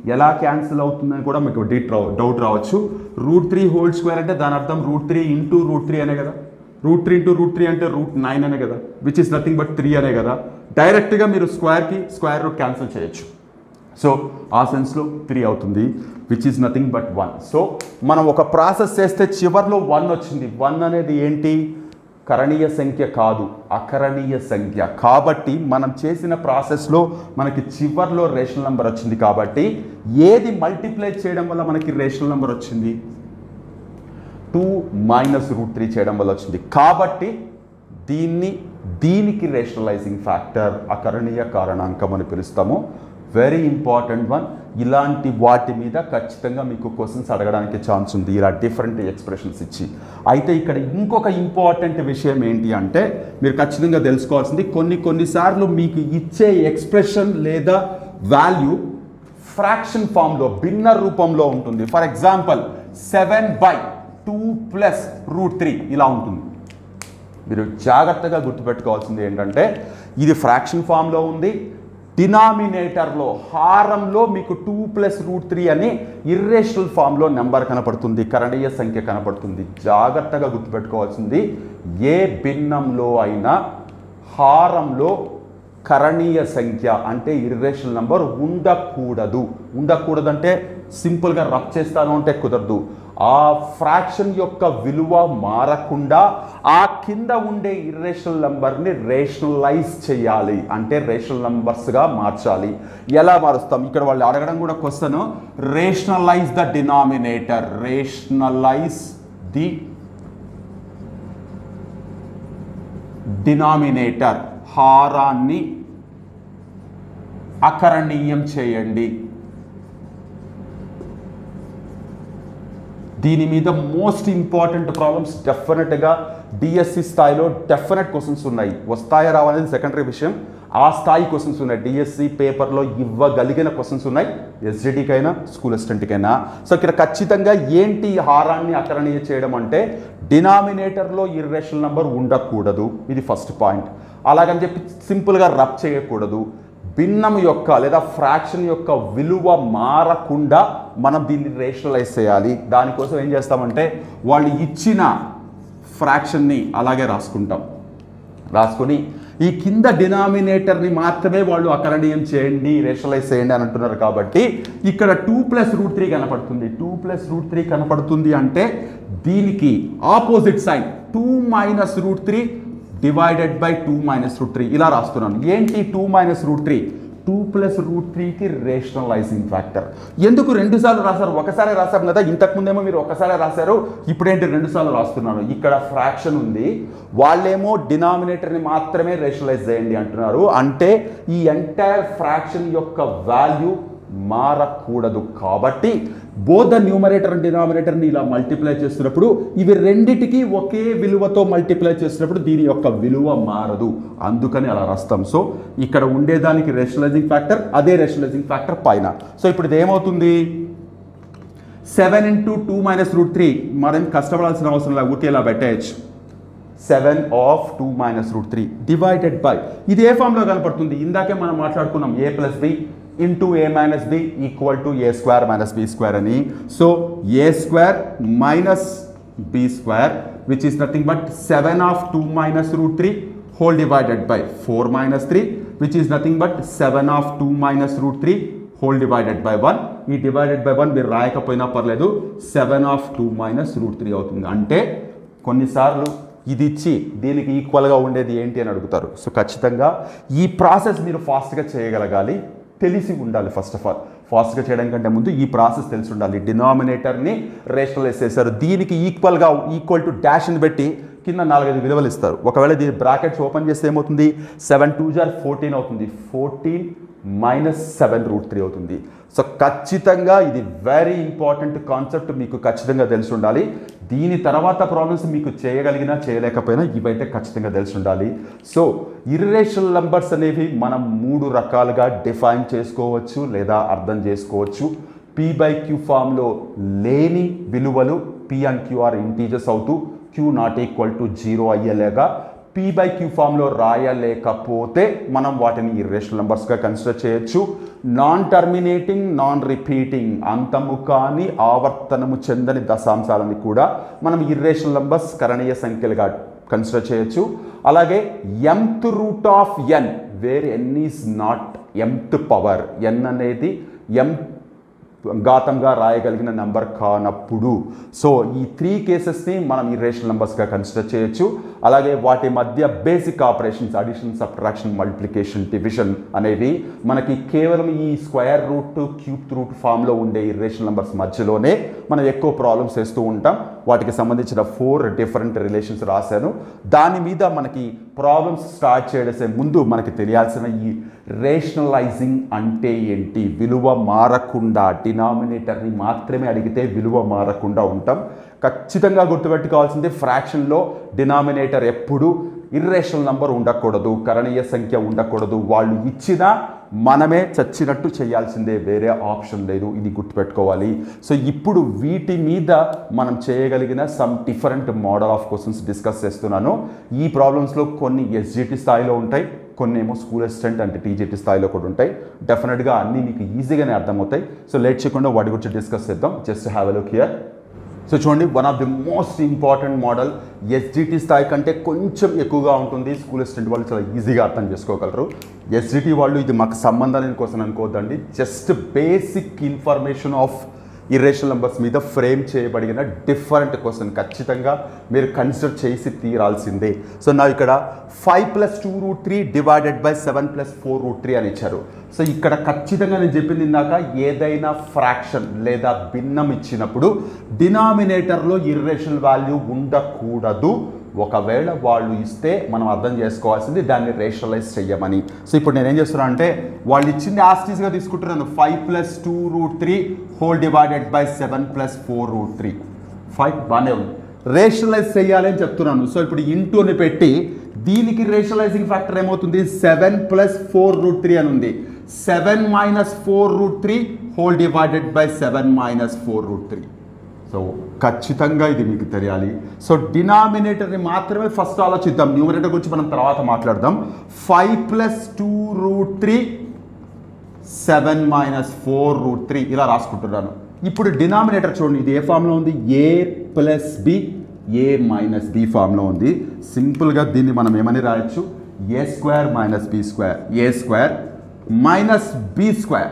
ఎలా క్యాన్సిల్ అవుతుందని కూడా మీకు డీట్ రావ డౌట్ రావచ్చు రూట్ త్రీ హోల్ స్క్వేర్ అంటే దాని అర్థం root three into root three అనే కదా root three into root three అంటే రూట్ నైన్ అనే కదా which is nothing but three అనే కదా డైరెక్ట్గా మీరు స్క్వేర్కి స్క్వేర్ రూట్ క్యాన్సిల్ చేయొచ్చు సో ఆ సెన్స్లో త్రీ అవుతుంది which is nothing but one so మనం ఒక ప్రాసెస్ చేస్తే చివర్లో వన్ వచ్చింది వన్ అనేది ఏంటి కరణీయ సంఖ్య కాదు అకరణీయ సంఖ్య కాబట్టి మనం చేసిన ప్రాసెస్లో మనకి చివర్లో రేషనల్ నెంబర్ వచ్చింది కాబట్టి ఏది మల్టిప్లై చేయడం వల్ల మనకి రేషనల్ నెంబర్ వచ్చింది టూ మైనస్ రూట్ త్రీ చేయడం వల్ల వచ్చింది కాబట్టి దీన్ని దీనికి రేషనలైజింగ్ ఫ్యాక్టర్ అకరణీయ కారణాంకం అని పిలుస్తాము వెరీ ఇంపార్టెంట్ వన్ ఇలాంటి వాటి మీద ఖచ్చితంగా మీకు క్వశ్చన్స్ అడగడానికి ఛాన్స్ ఉంది ఇలా డిఫరెంట్ ఎక్స్ప్రెషన్స్ ఇచ్చి అయితే ఇక్కడ ఇంకొక ఇంపార్టెంట్ విషయం ఏంటి అంటే మీరు ఖచ్చితంగా తెలుసుకోవాల్సింది కొన్ని కొన్నిసార్లు మీకు ఇచ్చే ఎక్స్ప్రెషన్ లేదా వాల్యూ ఫ్రాక్షన్ ఫామ్లో భిన్న రూపంలో ఉంటుంది for example seven by two plus root three ఇలా ఉంటుంది మీరు జాగ్రత్తగా గుర్తుపెట్టుకోవాల్సింది ఏంటంటే ఇది ఫ్రాక్షన్ ఫామ్లో ఉంది డినామినేటర్లో హారంలో మీకు టూ ప్లస్ రూట్ త్రీ అని ఇర్రేషనల్ ఫామ్లో నెంబర్ కనపడుతుంది కరణీయ సంఖ్య కనపడుతుంది జాగ్రత్తగా గుర్తుపెట్టుకోవాల్సింది ఏ భిన్నంలో అయినా హారంలో కరణీయ సంఖ్య అంటే ఇర్రేషనల్ నంబర్ ఉండకూడదు ఉండకూడదు అంటే సింపుల్గా రబ్ చేస్తాను అంటే కుదరదు ఆ ఫ్రాక్షన్ యొక్క విలువ మారకుండా ఆ కింద ఉండే ఇర్రేషనల్ నంబర్ని రేషనలైజ్ చేయాలి అంటే రేషనల్ నంబర్స్గా మార్చాలి ఎలా మారుస్తాం ఇక్కడ వాళ్ళు అడగడం కూడా question rationalise the denominator rationalise the denominator హారాన్ని అకరణీయం చేయండి దీని మీద మోస్ట్ ఇంపార్టెంట్ ప్రాబ్లమ్స్ డెఫినెట్గా డిఎస్సి స్థాయిలో డెఫినెట్ క్వశ్చన్స్ ఉన్నాయి వస్తాయా రావనేది సెకండరీ విషయం ఆ స్థాయి క్వశ్చన్స్ ఉన్నాయి డిఎస్సి పేపర్లో ఇవ్వగలిగిన క్వశ్చన్స్ ఉన్నాయి ఎస్జిడికైనా స్కూల్ అసిస్టెంట్కైనా సో ఇక్కడ ఖచ్చితంగా ఏంటి ఈ హారాన్ని అకరణీయ చేయడం అంటే డినామినేటర్లో ఇర్రేషనల్ నెంబర్ ఉండకూడదు ఇది ఫస్ట్ పాయింట్ అలాగని చెప్పి సింపుల్గా రబ్ చేయకూడదు భిన్నం యొక్క లేదా ఫ్రాక్షన్ యొక్క విలువ మారకుండా మనం దీన్ని రేషనలైజ్ చేయాలి దానికోసం ఏం చేస్తామంటే వాళ్ళు ఇచ్చిన ఫ్రాక్షన్ని అలాగే రాసుకుంటాం రాసుకొని ఈ కింద డినామినేటర్ని మాత్రమే వాళ్ళు అకరణీయం చేయండి రేషనలైజ్ చేయండి అని అంటున్నారు కాబట్టి ఇక్కడ టూ ప్లస్ రూట్ త్రీ కనపడుతుంది టూ ప్లస్ రూట్ త్రీ కనపడుతుంది అంటే దీనికి opposite side two minus root three divided by two minus root three ఇలా రాస్తున్నాను ఏంటి two minus root three two plus root త్రీకి రేషనలైజింగ్ ఫ్యాక్టర్ ఎందుకు రెండు సార్లు రాశారు ఒకసారి రాశారు కదా ఇంతకుముందేమో మీరు ఒకసారి రాశారు ఇప్పుడేంటి రెండు సార్లు రాస్తున్నాను ఇక్కడ ఫ్రాక్షన్ ఉంది వాళ్ళేమో డినామినేటర్ని మాత్రమే రేషనలైజ్ చేయండి అంటున్నారు అంటే ఈ ఎంటైర్ ఫ్రాక్షన్ యొక్క వాల్యూ మారకూడదు కాబట్టి బోధ న్యూమరేటర్ అండ్ డినామినేటర్ని ఇలా మల్టిప్లై చేస్తున్నప్పుడు ఇవి రెండిటికి ఒకే విలువతో మల్టిప్లై చేస్తున్నప్పుడు దీని యొక్క విలువ మారదు అందుకని అలా రాస్తాం సో ఇక్కడ ఉండేదానికి రేషనలైజింగ్ ఫ్యాక్టర్ అదే రేషనలైజింగ్ ఫ్యాక్టర్ పైన సో ఇప్పుడు ఇది ఏమవుతుంది seven into two minus root three మనం కష్టపడాల్సిన అవసరం లేదు ఊరికే ఇలా పెట్టేయచ్చు seven of two minus root three divided by ఇది ఏ ఫామ్లో కనపడుతుంది ఇందాకే మనం మాట్లాడుకున్నాం A plus B into A minus B equal to A square minus B square అని so A square minus B square which is nothing but seven of two minus root three whole divided by four minus three which is nothing but seven of two minus root three whole divided by one ఈ డివైడెడ్ బై వన్ మీరు రాయకపోయినా పర్లేదు seven of two minus root three అవుతుంది అంటే కొన్నిసార్లు ఇది ఇచ్చి దీనికి ఈక్వల్గా ఉండేది ఏంటి అని అడుగుతారు సో ఖచ్చితంగా ఈ ప్రాసెస్ మీరు ఫాస్ట్గా చేయగలగాలి తెలిసి ఉండాలి ఫస్ట్ ఆఫ్ ఆల్ ఫాస్ట్గా చేయడం కంటే ముందు ఈ ప్రాసెస్ తెలిసి ఉండాలి డినామినేటర్ని రేషనలైజ్ చేశారు దీనికి ఈక్వల్గా ఈక్వల్ టు డాష్ని పెట్టి కింద నాలుగైదు విలువలు ఇస్తారు ఒకవేళ దీని బ్రాకెట్స్ ఓపెన్ చేస్తే ఏమవుతుంది సెవెన్ టూ జార్ ఫోర్టీన్ అవుతుంది fourteen minus seven root three అవుతుంది సో ఖచ్చితంగా ఇది వెరీ ఇంపార్టెంట్ కాన్సెప్ట్ మీకు ఖచ్చితంగా తెలిసి ఉండాలి దీని తర్వాత ప్రాబ్లమ్స్ మీకు చేయగలిగినా చేయలేకపోయినా ఇవైతే ఖచ్చితంగా తెలిసి ఉండాలి సో ఇర్రేషనల్ నంబర్స్ అనేవి మనం మూడు రకాలుగా డిఫైన్ చేసుకోవచ్చు లేదా అర్థం చేసుకోవచ్చు పీ బై క్యూ ఫామ్లో లేని విలువలు పి అండ్ క్యూఆర్ ఇంటీజర్స్ అవుతూ Q not equal to zero అయ్యేలాగా పీ బై క్యూ ఫామ్లో రాయలేకపోతే మనం వాటిని ఇర్రేషనల్ నెంబర్స్గా కన్సిడర్ చేయొచ్చు నాన్ టర్మినేటింగ్ నాన్ రిపీటింగ్ అంతము కాని ఆవర్తనము చెందని దశాంశాలని కూడా మనం ఇర్రేషనల్ నెంబర్స్ కరణీయ సంఖ్యలుగా కన్సిడర్ చేయొచ్చు అలాగే mth root of N where N is not mth power ఎన్ అనేది ఎం ఘాతంగా రాయగలిగిన నెంబర్ కానప్పుడు సో ఈ త్రీ కేసెస్ని మనం ఇర్రేషనల్ నెంబర్స్గా కన్సిడర్ చేయొచ్చు అలాగే వాటి మధ్య basic operations addition subtraction multiplication division అనేవి మనకి కేవలం ఈ స్క్వేర్ రూట్ క్యూబ్ రూట్ ఫామ్లో ఉండే ఇర్రేషనల్ నెంబర్స్ మధ్యలోనే మనం ఎక్కువ ప్రాబ్లమ్స్ వేస్తూ ఉంటాం వాటికి సంబంధించిన ఫోర్ డిఫరెంట్ రిలేషన్స్ రాశాను దాని మీద మనకి ప్రాబ్లమ్స్ స్టార్ట్ చేసే ముందు మనకి తెలియాల్సిన ఈ రేషనలైజింగ్ అంటే ఏంటి విలువ మారకుండా డినామినేటర్ని మాత్రమే అడిగితే విలువ మారకుండా ఉంటాం ఖచ్చితంగా గుర్తుపెట్టుకోవాల్సింది ఫ్రాక్షన్లో డినామినేటర్ ఎప్పుడు ఇర్రేషనల్ నంబర్ ఉండకూడదు కరణీయ సంఖ్య ఉండకూడదు వాళ్ళు ఇచ్చినా మనమే చచ్చినట్టు చేయాల్సిందే వేరే ఆప్షన్ లేదు ఇది గుర్తుపెట్టుకోవాలి సో ఇప్పుడు వీటి మీద మనం చేయగలిగిన some different model of questions discuss చేస్తున్నాను ఈ ప్రాబ్లమ్స్లో కొన్ని ఎస్జిటి స్థాయిలో ఉంటాయి కొన్ని ఏమో స్కూల్ అసిస్టెంట్ అంటే టీజీటీ స్థాయిలో కూడా ఉంటాయి డెఫినెట్గా అన్నీ మీకు ఈజీగానే అర్థమవుతాయి సో లేట్ చేయకుండా వాటి గురించి డిస్కస్ చేద్దాం just have a look here so చూడండి one of the most important model SGT స్థాయి కంటే కొంచెం ఎక్కువగా ఉంటుంది స్కూల్ అసిస్టెంట్ వాళ్ళు చాలా ఈజీగా అర్థం చేసుకోగలరు ఎస్జిటి వాళ్ళు ఇది మాకు సంబంధం లేని కోసం అనుకోవద్దండి just basic information of irrational numbers మీద ఫ్రేమ్ చేయబడిన డిఫరెంట్ క్వశ్చన్ ఖచ్చితంగా మీరు కన్సిడర్ చేసి తీరాల్సిందే సో నా ఇక్కడ five plus two root three divided by seven plus four root three అని ఇచ్చారు సో ఇక్కడ ఖచ్చితంగా నేను చెప్పింది ఇందాక ఏదైనా ఫ్రాక్షన్ లేదా భిన్నం ఇచ్చినప్పుడు డినామినేటర్లో ఇర్రేషనల్ వాల్యూ ఉండకూడదు ఒకవేళ వాళ్ళు ఇస్తే మనం అర్థం చేసుకోవాల్సింది దాన్ని రేషనలైజ్ చెయ్యమని సో ఇప్పుడు నేను ఏం చేస్తున్నాను అంటే వాళ్ళు ఇచ్చింది యాస్టీస్గా తీసుకుంటున్నాను five plus two root three whole divided by seven plus four root three five బాగానే ఉంది రేషనలైజ్ చేయాలి అని చెప్తున్నాను సో ఇప్పుడు ఇంటూ అని పెట్టి దీనికి రేషనలైజింగ్ ఫ్యాక్టర్ ఏమవుతుంది seven plus four root three అని ఉంది seven minus four root three whole divided by seven minus four root three so ఖచ్చితంగా ఇది మీకు తెలియాలి సో డినామినేటర్ని మాత్రమే ఫస్ట్ ఆలోచిద్దాం న్యూమరేటర్ గురించి మనం తర్వాత మాట్లాడదాం five plus two root three seven minus four root three ఇలా రాసుకుంటున్నాను ఇప్పుడు డినామినేటర్ చూడండి ఇది ఏ ఫామ్లో ఉంది A plus B A minus B ఫామ్లో ఉంది సింపుల్గా దీన్ని మనం ఏమని రాయొచ్చు A square minus B square A square minus B square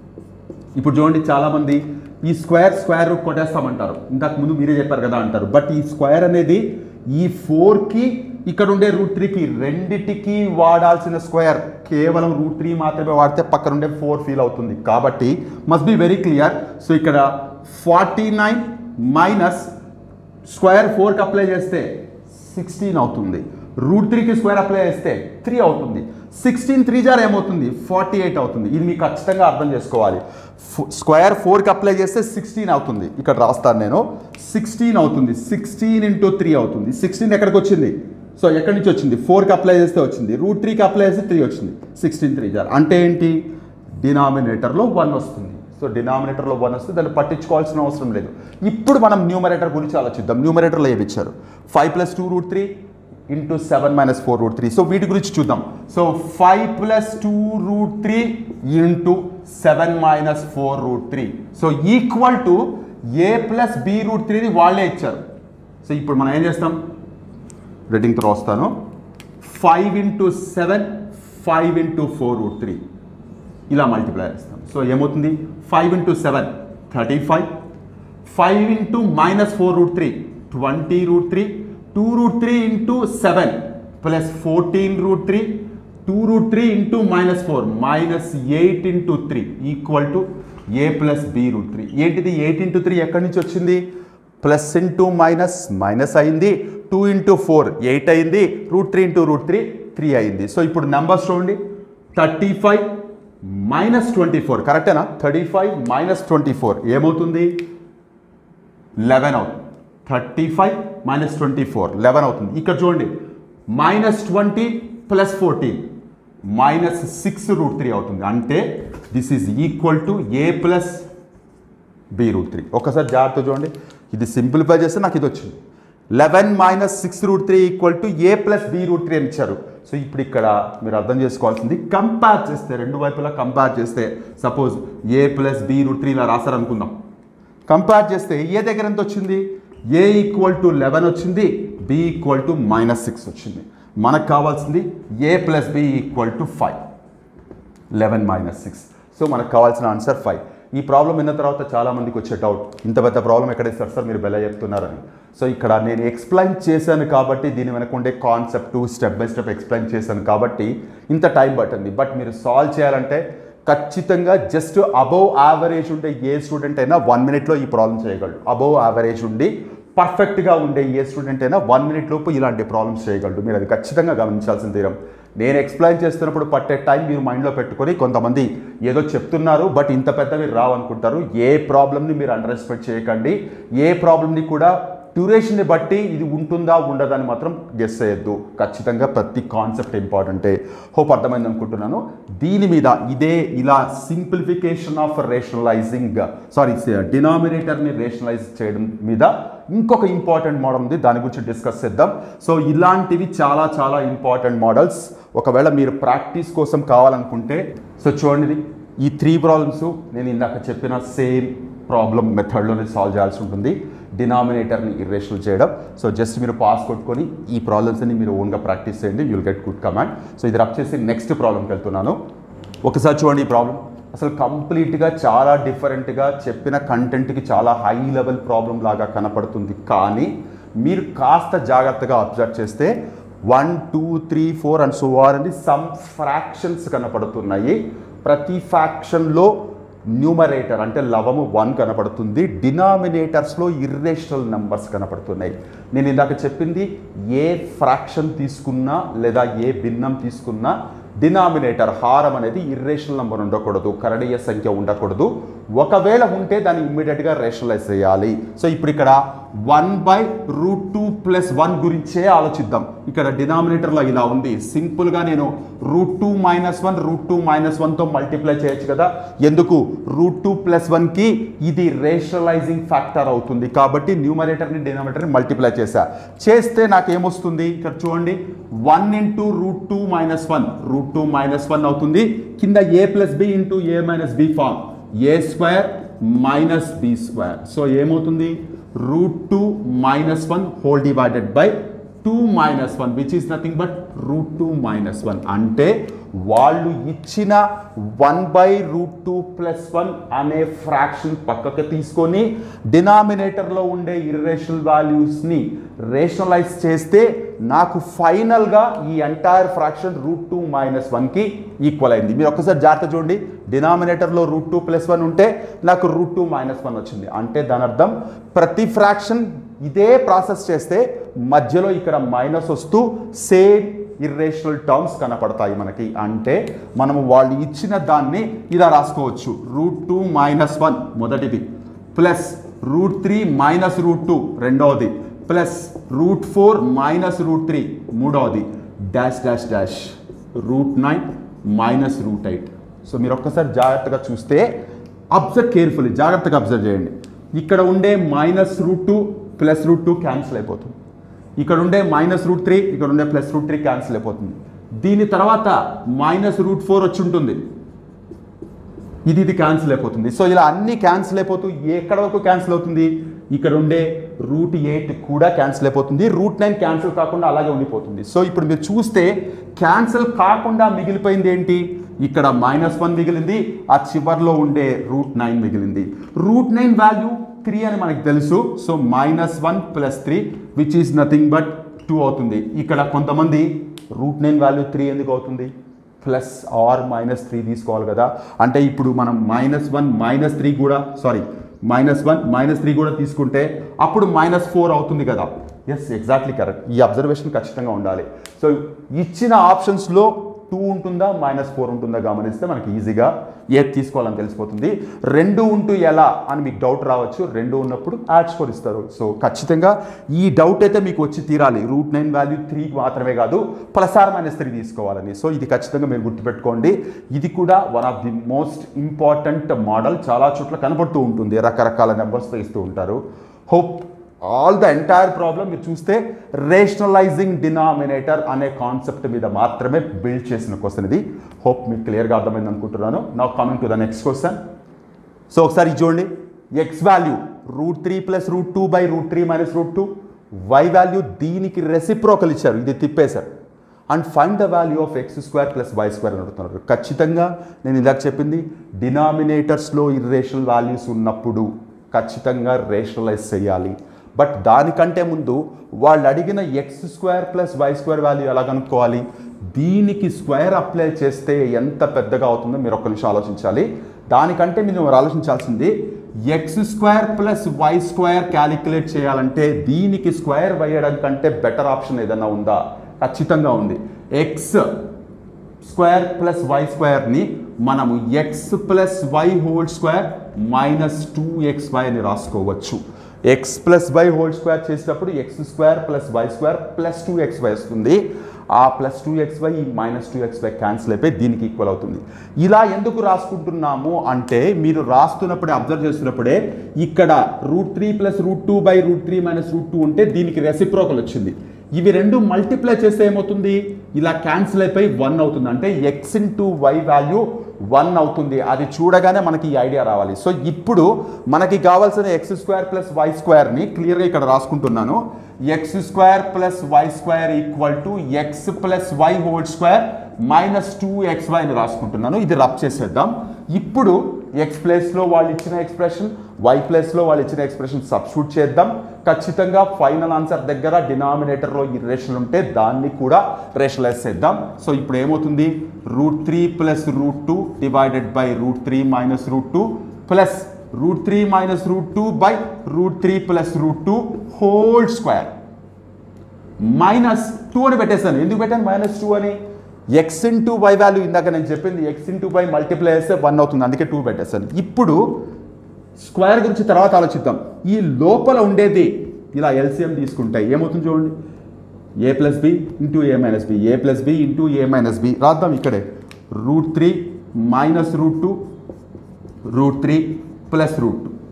ఇప్పుడు చూడండి చాలామంది ఈ స్క్వేర్ స్క్వేర్ రూట్ కొట్టేస్తామంటారు ఇంతకు ముందు మీరే చెప్పారు కదా అంటారు బట్ ఈ స్క్వేర్ అనేది ఈ ఫోర్కి ఇక్కడ ఉండే రూట్ త్రీకి రెండిటికి వాడాల్సిన స్క్వేర్ కేవలం రూట్ త్రీ మాత్రమే వాడితే పక్కన ఉండే ఫోర్ ఫీల్ అవుతుంది కాబట్టి must be very clear so ఇక్కడ ఫార్టీ నైన్ మైనస్ స్క్వేర్ ఫోర్కి అప్లై చేస్తే సిక్స్టీన్ అవుతుంది రూట్ త్రీకి స్క్వేర్ అప్లై చేస్తే త్రీ అవుతుంది సిక్స్టీన్ త్రీ జార్ ఏమవుతుంది ఫార్టీ ఎయిట్ అవుతుంది ఇది మీకు ఖచ్చితంగా అర్థం చేసుకోవాలి స్క్వేర్ ఫోర్కి అప్లై చేస్తే సిక్స్టీన్ అవుతుంది ఇక్కడ రాస్తాను నేను సిక్స్టీన్ అవుతుంది సిక్స్టీన్ ఇంటూ త్రీ అవుతుంది సిక్స్టీన్ ఎక్కడికి వచ్చింది సో ఎక్కడి నుంచి వచ్చింది ఫోర్కి అప్లై చేస్తే వచ్చింది రూట్ త్రీకి అప్లై చేస్తే త్రీ వచ్చింది సిక్స్టీన్ త్రీ జార్ అంటే ఏంటి డినామినేటర్లో వన్ వస్తుంది సో డినామినేటర్లో వన్ వస్తే దాన్ని పట్టించుకోవాల్సిన అవసరం లేదు ఇప్పుడు మనం న్యూమరేటర్ గురించి ఆలోచిద్దాం న్యూమరేటర్లో ఏమి ఇచ్చారు five plus two root three into seven minus four root three so వీటి గురించి చూద్దాం so five plus two root three into seven minus four root three so equal to A plus B root త్రీని వాళ్ళే ఇచ్చారు సో ఇప్పుడు మనం ఏం చేస్తాం రెడ్డింగ్తో వస్తాను five into seven five into four root three ఇలా మల్టిప్లై చేస్తాం సో ఏమవుతుంది five into seven thirty five five into minus four root three twenty root three two root three into seven plus fourteen root three two root three into minus four minus eight into three equal to A plus B root three ఏంటిది ఎయిట్ ఇంటూ త్రీ ఎక్కడి నుంచి వచ్చింది ప్లస్ ఇంటూ మైనస్ మైనస్ అయింది టూ ఇంటూ ఫోర్ ఎయిట్ అయింది root three into root three three అయింది సో ఇప్పుడు నెంబర్స్ చూడండి thirty five minus twenty four కరెక్టేనా thirty five minus twenty four ఏమవుతుంది లెవెన్ అవుతుంది thirty five minus twenty four eleven అవుతుంది ఇక్కడ చూడండి minus twenty plus fourteen minus six root three అవుతుంది అంటే this is equal to A plus B root three ఒకసారి జాగ్రత్త చూడండి ఇది సింప్లిఫై చేస్తే నాకు ఇది వచ్చింది eleven minus six root three equal to A plus B root three అని ఇచ్చారు సో ఇప్పుడు ఇక్కడ మీరు అర్థం చేసుకోవాల్సింది కంపేర్ చేస్తే రెండు వైపులా కంపేర్ చేస్తే suppose A plus B root three ఇలా రాశారనుకుందాం కంపేర్ చేస్తే ఏ దగ్గర ఎంత వచ్చింది ఏ ఈక్వల్ టు లెవెన్ వచ్చింది B equal to minus six వచ్చింది మనకు కావాల్సింది A plus B equal to five eleven minus six so మనకు కావాల్సిన ఆన్సర్ ఫైవ్ ఈ ప్రాబ్లం విన్న తర్వాత చాలా మందికి వచ్చే డౌట్ ఇంత పెద్ద ప్రాబ్లం ఎక్కడ ఇస్తారు సార్ మీరు బెల్ల చెప్తున్నారని సో ఇక్కడ నేను ఎక్స్ప్లెయిన్ చేశాను కాబట్టి దీని వెనక ఉండే concept step by step explain చేశాను కాబట్టి ఇంత టైం పట్టింది బట్ మీరు సాల్వ్ చేయాలంటే ఖచ్చితంగా జస్ట్ అబౌవ్ యావరేజ్ ఉండే ఏ స్టూడెంట్ అయినా వన్ మినిట్లో ఈ ప్రాబ్లం చేయగలడు అబౌవ్ యావరేజ్ ఉండి పర్ఫెక్ట్గా ఉండే ఏ స్టూడెంట్ అయినా వన్ మినిట్ లోపు ఇలాంటి ప్రాబ్లమ్స్ చేయగలడు మీరు అది ఖచ్చితంగా గమనించాల్సిన తీరం నేను ఎక్స్ప్లెయిన్ చేస్తున్నప్పుడు పట్టే టైం మీరు మైండ్లో పెట్టుకొని కొంతమంది ఏదో చెప్తున్నారు బట్ ఇంత పెద్దవి రావనుకుంటారు ఏ ప్రాబ్లమ్ని మీరు అండర్ ఎస్టిమేట్ చేయకండి ఏ ప్రాబ్లమ్ని కూడా డ్యూరేషన్ని బట్టి ఇది ఉంటుందా ఉండదా అని మాత్రం గెస్ చేయొద్దు ఖచ్చితంగా ప్రతి కాన్సెప్ట్ ఇంపార్టెంటే హోప్ అర్థమైంది అనుకుంటున్నాను దీని మీద ఇదే ఇలా సింప్లిఫికేషన్ ఆఫ్ రేషనలైజింగ్ సారీ డినామినేటర్ని రేషనలైజ్ చేయడం మీద ఇంకొక ఇంపార్టెంట్ మోడల్ ఉంది దాని గురించి డిస్కస్ చేద్దాం సో ఇలాంటివి చాలా చాలా ఇంపార్టెంట్ మోడల్స్ ఒకవేళ మీరు ప్రాక్టీస్ కోసం కావాలనుకుంటే సో చూడండి ఈ త్రీ ప్రాబ్లమ్స్ నేను ఇందాక చెప్పిన సేమ్ ప్రాబ్లం మెథడ్లోనే సాల్వ్ చేయాల్సి ఉంటుంది డినామినేటర్ని ఇర్రేషనల్ చేయడం సో జస్ట్ మీరు పాస్ కొట్టుకొని ఈ ప్రాబ్లమ్స్ని మీరు ఓన్గా ప్రాక్టీస్ చేయండి you'll get good command so ఇది రబ్ చేసి నెక్స్ట్ ప్రాబ్లంకి వెళ్తున్నాను ఒకసారి చూడండి ఈ ప్రాబ్లం అసలు కంప్లీట్గా చాలా డిఫరెంట్గా చెప్పిన కంటెంట్కి చాలా హై లెవెల్ ప్రాబ్లం లాగా కనపడుతుంది కానీ మీరు కాస్త జాగ్రత్తగా అబ్జర్వ్ చేస్తే one two three four and so or అని సమ్ ఫ్రాక్షన్స్ కనపడుతున్నాయి ప్రతి ఫ్రాక్షన్లో న్యూమరేటర్ అంటే లవము వన్ కనపడుతుంది డినామినేటర్స్లో ఇర్రేషనల్ నెంబర్స్ కనపడుతున్నాయి నేను ఇందాక చెప్పింది ఏ ఫ్రాక్షన్ తీసుకున్నా లేదా ఏ భిన్నం తీసుకున్నా డినామినేటర్ హారం అనేది ఇర్రేషనల్ నెంబర్ ఉండకూడదు కరణీయ సంఖ్య ఉండకూడదు ఒకవేళ ఉంటే దాన్ని ఇమ్మీడియట్గా రేషనలైజ్ చేయాలి సో ఇప్పుడు ఇక్కడ one by root two plus one గురించే ఆలోచిద్దాం ఇక్కడ డినామినేటర్లో ఇలా ఉంది సింపుల్గా నేను root two minus one root two minus వన్తో మల్టిప్లై చేయొచ్చు కదా ఎందుకు రూట్ టూ ప్లస్ వన్కి ఇది రేషనలైజింగ్ ఫ్యాక్టర్ అవుతుంది కాబట్టి న్యూమరేటర్ని డినామినేటర్ని మల్టిప్లై చేశా చేస్తే నాకు ఏమొస్తుంది ఇక్కడ చూడండి one into root two minus one root two minus one అవుతుంది కింద A plus B into A minus B form A square minus B square so ఏమవుతుంది root two minus one whole divided by two minus one which is nothing but root two minus one అంటే వాళ్ళు ఇచ్చిన one by root two plus one అనే ఫ్రాక్షన్ పక్కకు తీసుకొని డినామినేటర్లో ఉండే ఇర్రేషనల్ వాల్యూస్ని రేషనలైజ్ చేస్తే నాకు ఫైనల్గా ఈ entire fraction root two minus వన్కి ఈక్వల్ అయింది మీరు ఒక్కసారి జాగ్రత్త చూడండి డినామినేటర్లో రూట్ టూ ప్లస్ వన్ ఉంటే నాకు రూట్ టూ మైనస్ వన్ వచ్చింది అంటే దాని అర్థం ప్రతి ఫ్రాక్షన్ ఇదే ప్రాసెస్ చేస్తే మధ్యలో ఇక్కడ మైనస్ వస్తూ సేమ్ ఇర్రేషనల్ టర్మ్స్ కనపడతాయి మనకి అంటే మనము వాళ్ళు ఇచ్చిన దాన్ని ఇలా రాసుకోవచ్చు రూట్ టూ మైనస్ వన్ మొదటిది plus root three minus root two రెండవది plus root four minus root three మూడవది dash dash dash root nine minus root eight so మీరు ఒక్కసారి జాగ్రత్తగా చూస్తే అబ్జర్వ్ కేర్ఫుల్లీ జాగ్రత్తగా అబ్జర్వ్ చేయండి ఇక్కడ ఉండే minus root two plus root two cancel అయిపోతుంది ఇక్కడ ఉండే మైనస్ రూట్ త్రీ ఇక్కడ ఉండే ప్లస్ రూట్ త్రీ క్యాన్సిల్ అయిపోతుంది దీని తర్వాత మైనస్ రూట్ ఫోర్ వచ్చి ఉంటుంది ఇది ఇది క్యాన్సిల్ అయిపోతుంది సో ఇలా అన్ని క్యాన్సిల్ అయిపోతూ ఎక్కడ వరకు క్యాన్సిల్ అవుతుంది ఇక్కడ ఉండే రూట్ ఎయిట్ కూడా క్యాన్సిల్ అయిపోతుంది రూట్ నైన్ క్యాన్సిల్ కాకుండా అలాగే ఉండిపోతుంది సో ఇప్పుడు మీరు చూస్తే క్యాన్సిల్ కాకుండా మిగిలిపోయింది ఏంటి ఇక్కడ మైనస్ వన్ మిగిలింది ఆ చివర్లో ఉండే రూట్ నైన్ మిగిలింది రూట్ నైన్ వాల్యూ త్రీ అని మనకు తెలుసు so minus one plus three which is nothing but two అవుతుంది ఇక్కడ కొంతమంది రూట్ నైన్ వాల్యూ త్రీ ఎందుకు అవుతుంది ప్లస్ ఆర్ మైనస్ త్రీ తీసుకోవాలి కదా అంటే ఇప్పుడు మనం మైనస్ వన్ మైనస్ త్రీ కూడా sorry minus one minus three కూడా తీసుకుంటే అప్పుడు మైనస్ ఫోర్ అవుతుంది కదా ఎస్ ఎగ్జాక్ట్లీ కరెక్ట్ ఈ అబ్జర్వేషన్ ఖచ్చితంగా ఉండాలి సో ఇచ్చిన ఆప్షన్స్లో టూ ఉంటుందా మైనస్ ఫోర్ ఉంటుందా గమనిస్తే మనకి ఈజీగా ఏది తీసుకోవాలని తెలిసిపోతుంది రెండు ఉంటూ ఎలా అని మీకు డౌట్ రావచ్చు రెండు ఉన్నప్పుడు యాడ్ స్కోర్ ఇస్తారు సో ఖచ్చితంగా ఈ డౌట్ అయితే మీకు వచ్చి తీరాలి రూట్ నైన్ వాల్యూ త్రీ మాత్రమే కాదు ప్లస్ ఆర్ మైనస్ త్రీ తీసుకోవాలని సో ఇది ఖచ్చితంగా మీరు గుర్తుపెట్టుకోండి ఇది కూడా one of the most important model చాలా చోట్ల కనపడుతూ ఉంటుంది రకరకాల నెంబర్స్తో ఇస్తూ ఉంటారు hope all the entire problem మీరు చూస్తే రేషనలైజింగ్ డినామినేటర్ అనే కాన్సెప్ట్ మీద మాత్రమే బిల్డ్ చేసిన క్వశ్చన్ ఇది హోప్ మీకు క్లియర్గా అర్థమైంది అనుకుంటున్నాను నా coming to the next question so ఒకసారి ఇది చూడండి x value root three plus root two by root three minus root two y value దీనికి రెసిప్రోకల్ ఇచ్చారు ఇది తిప్పేశారు and find the value of x square plus y square అని అడుగుతున్నారు ఖచ్చితంగా నేను ఇందాక చెప్పింది డినామినేటర్స్లో ఇర్రేషనల్ వాల్యూస్ ఉన్నప్పుడు ఖచ్చితంగా రేషనలైజ్ చేయాలి బట్ దానికంటే ముందు వాళ్ళు అడిగిన x square plus y square value ఎలా కనుక్కోవాలి దీనికి స్క్వేర్ అప్లై చేస్తే ఎంత పెద్దగా అవుతుందో మీరు ఒక్క నిమిషం ఆలోచించాలి దానికంటే మీరు ఆలోచించాల్సింది x square plus y square calculate చేయాలంటే దీనికి స్క్వేర్ వేయడం కంటే బెటర్ ఆప్షన్ ఏదైనా ఉందా ఖచ్చితంగా ఉంది ఎక్స్ స్క్వేర్ ప్లస్ వై స్క్వేర్ని మనము x plus y whole square minus two x y అని రాసుకోవచ్చు x plus y whole square చేసేటప్పుడు x square plus y square plus two x y వస్తుంది ఆ ప్లస్ టూ ఎక్స్ వై ఈ minus two x y cancel అయిపోయి దీనికి ఈక్వల్ అవుతుంది ఇలా ఎందుకు రాసుకుంటున్నాము అంటే మీరు రాస్తున్నప్పుడే అబ్జర్వ్ చేస్తున్నప్పుడే ఇక్కడ root three plus root two by root three minus root two ఉంటే దీనికి రెసిప్రోకల్ వచ్చింది ఇవి రెండు మల్టిప్లై చేస్తే ఏమవుతుంది ఇలా క్యాన్సిల్ అయిపోయి వన్ అవుతుంది అంటే x into y value one అవుతుంది అది చూడగానే మనకి ఈ ఐడియా రావాలి సో ఇప్పుడు మనకి కావాల్సిన ఎక్స్ స్క్వేర్ ప్లస్ వై స్క్వేర్ని క్లియర్గా ఇక్కడ రాసుకుంటున్నాను x square plus y square equal to x plus y whole square minus two x వైని రాసుకుంటున్నాను ఇది రబ్ చేసేద్దాం ఇప్పుడు ఎక్స్ ప్లేస్లో వాళ్ళు ఇచ్చిన ఎక్స్ప్రెషన్ వై ప్లేస్లో వాళ్ళు ఇచ్చిన ఎక్స్ప్రెషన్ సబ్స్టిట్యూట్ చేద్దాం ఖచ్చితంగా ఫైనల్ ఆన్సర్ దగ్గర డినామినేటర్లో ఇర్రేషన్ ఉంటే దాన్ని కూడా రేషనలైజ్ చేద్దాం సో ఇప్పుడు ఏమవుతుంది root three plus root two divided by root three minus root two plus root three minus root two by root three plus root two whole square minus two అని పెట్టేశాను ఎందుకు పెట్టాను మైనస్ టూ అని ఎక్స్ ఇంటూ వై వాల్యూ ఇందాక నేను చెప్పింది ఎక్స్ ఇంటూ వై మల్టిప్లై చేస్తే వన్ అవుతుంది అందుకే టూ పెట్టేశాను ఇప్పుడు స్క్వేర్ గురించి తర్వాత ఆలోచిద్దాం ఈ లోపల ఉండేది ఇలా ఎల్సిఎం తీసుకుంటే ఏమవుతుంది చూడండి A plus B into A minus B A plus B into A minus B రాద్దాం ఇక్కడే root three minus root two root three plus root two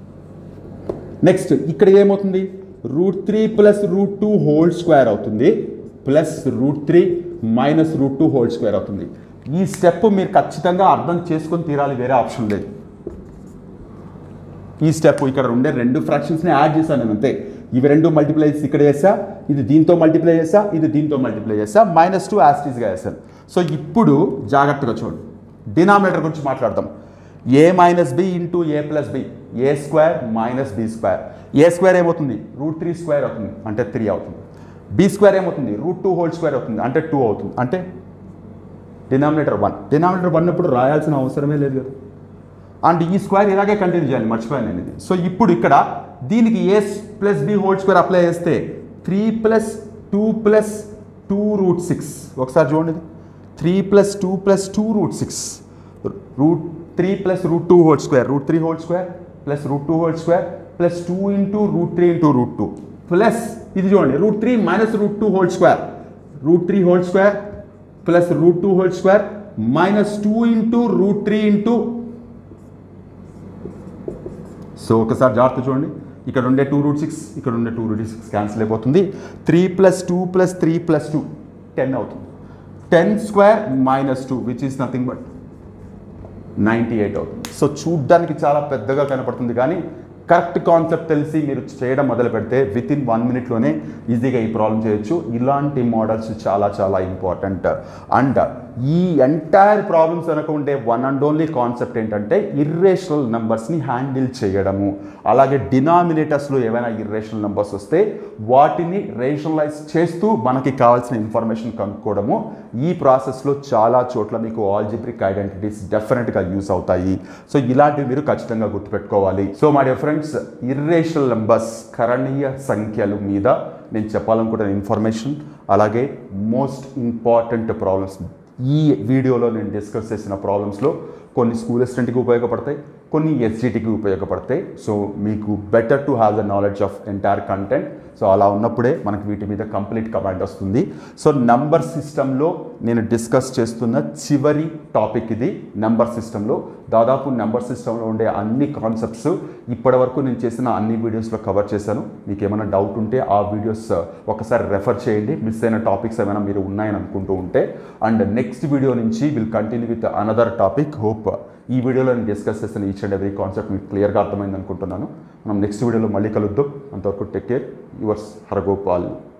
next ఇక్కడ ఏమవుతుంది root three plus root two whole square అవుతుంది plus root three minus root two whole square అవుతుంది ఈ స్టెప్ మీరు ఖచ్చితంగా అర్థం చేసుకొని తీరాలి వేరే ఆప్షన్ లేదు ఈ స్టెప్ ఇక్కడ ఉండే రెండు ఫ్రాక్షన్స్ని యాడ్ చేశాను నేను అంతే ఇవి రెండు మల్టిప్లై చేసి ఇక్కడ చేసా ఇది దీంతో మల్టిప్లై చేసా ఇది దీంతో మల్టిప్లై చేసా మైనస్ టూ యాస్టీస్గా వేసాను సో ఇప్పుడు జాగ్రత్తగా చూడండి డినామినేటర్ గురించి మాట్లాడదాం A minus B into A plus B A square minus B square A square ఏమవుతుంది రూట్ త్రీ స్క్వేర్ అవుతుంది అంటే త్రీ అవుతుంది బి స్క్వేర్ ఏమవుతుంది రూట్ టూ హోల్ స్క్వేర్ అవుతుంది అంటే టూ అవుతుంది అంటే డినామినేటర్ వన్ డినామినేటర్ వన్ అప్పుడు రాయాల్సిన అవసరమే లేదు కదా అండ్ ఈ స్క్వేర్ ఇలాగే కంటిన్యూ చేయాలి మర్చిపోయాను నేను ఇది సో ఇప్పుడు ఇక్కడ దీనికి A plus B whole square apply చేస్తే three plus two plus two root six ఒకసారి చూడండి ఇది three plus two plus two root six root three plus root two whole square root three whole square plus root two whole square plus two into root three into root two plus ఇది చూడండి root three minus root two whole square root three whole square plus root two whole square minus two into root three into so ఒకసారి జాగ్రత్త చూడండి ఇక్కడ ఉండే టూ రూట్ సిక్స్ ఇక్కడ ఉండే టూ రూట్ సిక్స్ క్యాన్సిల్ అయిపోతుంది three plus two plus three plus two ten అవుతుంది ten square minus two which is nothing but ninety eight అవుతుంది సో చూడ్డానికి చాలా పెద్దగా కనపడుతుంది కానీ కరెక్ట్ కాన్సెప్ట్ తెలిసి మీరు చేయడం మొదలు పెడితే విత్ ఇన్ వన్ మినిట్లోనే ఈజీగా ఈ ప్రాబ్లం చేయొచ్చు ఇలాంటి మోడల్స్ చాలా చాలా ఇంపార్టెంట్ అండ్ ఈ ఎంటైర్ ప్రాబ్లమ్స్ వెనక ఉండే వన్ అండ్ ఓన్లీ కాన్సెప్ట్ ఏంటంటే ఇర్రేషనల్ నెంబర్స్ని హ్యాండిల్ చేయడము అలాగే డినామినేటర్స్లో ఏవైనా ఇర్రేషనల్ నెంబర్స్ వస్తే వాటిని రేషనలైజ్ చేస్తూ మనకి కావాల్సిన ఇన్ఫర్మేషన్ కనుక్కోవడము ఈ ప్రాసెస్లో చాలా చోట్ల మీకు ఆల్జిబ్రిక్ ఐడెంటిటీస్ డెఫినెట్గా యూస్ అవుతాయి సో ఇలాంటివి మీరు ఖచ్చితంగా గుర్తుపెట్టుకోవాలి సో మా డియర్ ఫ్రెండ్స్ ఇర్రేషనల్ నెంబర్స్ కరణీయ సంఖ్యలు మీద నేను చెప్పాలనుకుంటున్న ఇన్ఫర్మేషన్ అలాగే మోస్ట్ ఇంపార్టెంట్ ప్రాబ్లమ్స్ ఈ వీడియోలో నేను డిస్కస్ చేసిన ప్రాబ్లమ్స్లో కొన్ని స్కూల్ అసిస్టెంట్కి ఉపయోగపడతాయి కొన్ని ఎస్జిటికి ఉపయోగపడతాయి సో మీకు better to have the knowledge of entire content so అలా ఉన్నప్పుడే మనకి వీటి మీద కంప్లీట్ కమాండ్ వస్తుంది సో నంబర్ సిస్టంలో నేను డిస్కస్ చేస్తున్న చివరి టాపిక్ ఇది నెంబర్ సిస్టంలో దాదాపు నెంబర్ సిస్టంలో ఉండే అన్ని కాన్సెప్ట్స్ ఇప్పటివరకు నేను చేసిన అన్ని వీడియోస్లో కవర్ చేశాను మీకు ఏమైనా డౌట్ ఉంటే ఆ వీడియోస్ ఒకసారి రెఫర్ చేయండి మిస్ అయిన టాపిక్స్ ఏమైనా మీరు ఉన్నాయని అనుకుంటూ ఉంటే అండ్ నెక్స్ట్ వీడియో నుంచి will continue with another topic hope ఈ వీడియోలో నేను డిస్కస్ చేసిన ఈచ్ అండ్ ఎవ్రీ కాన్సెప్ట్ మీకు క్లియర్గా అర్థమైంది అనుకుంటున్నాను మనం నెక్స్ట్ వీడియోలో మళ్ళీ కలుద్దాం అంతవరకు టేక్ కేర్ యువర్స్ హరగోపాల్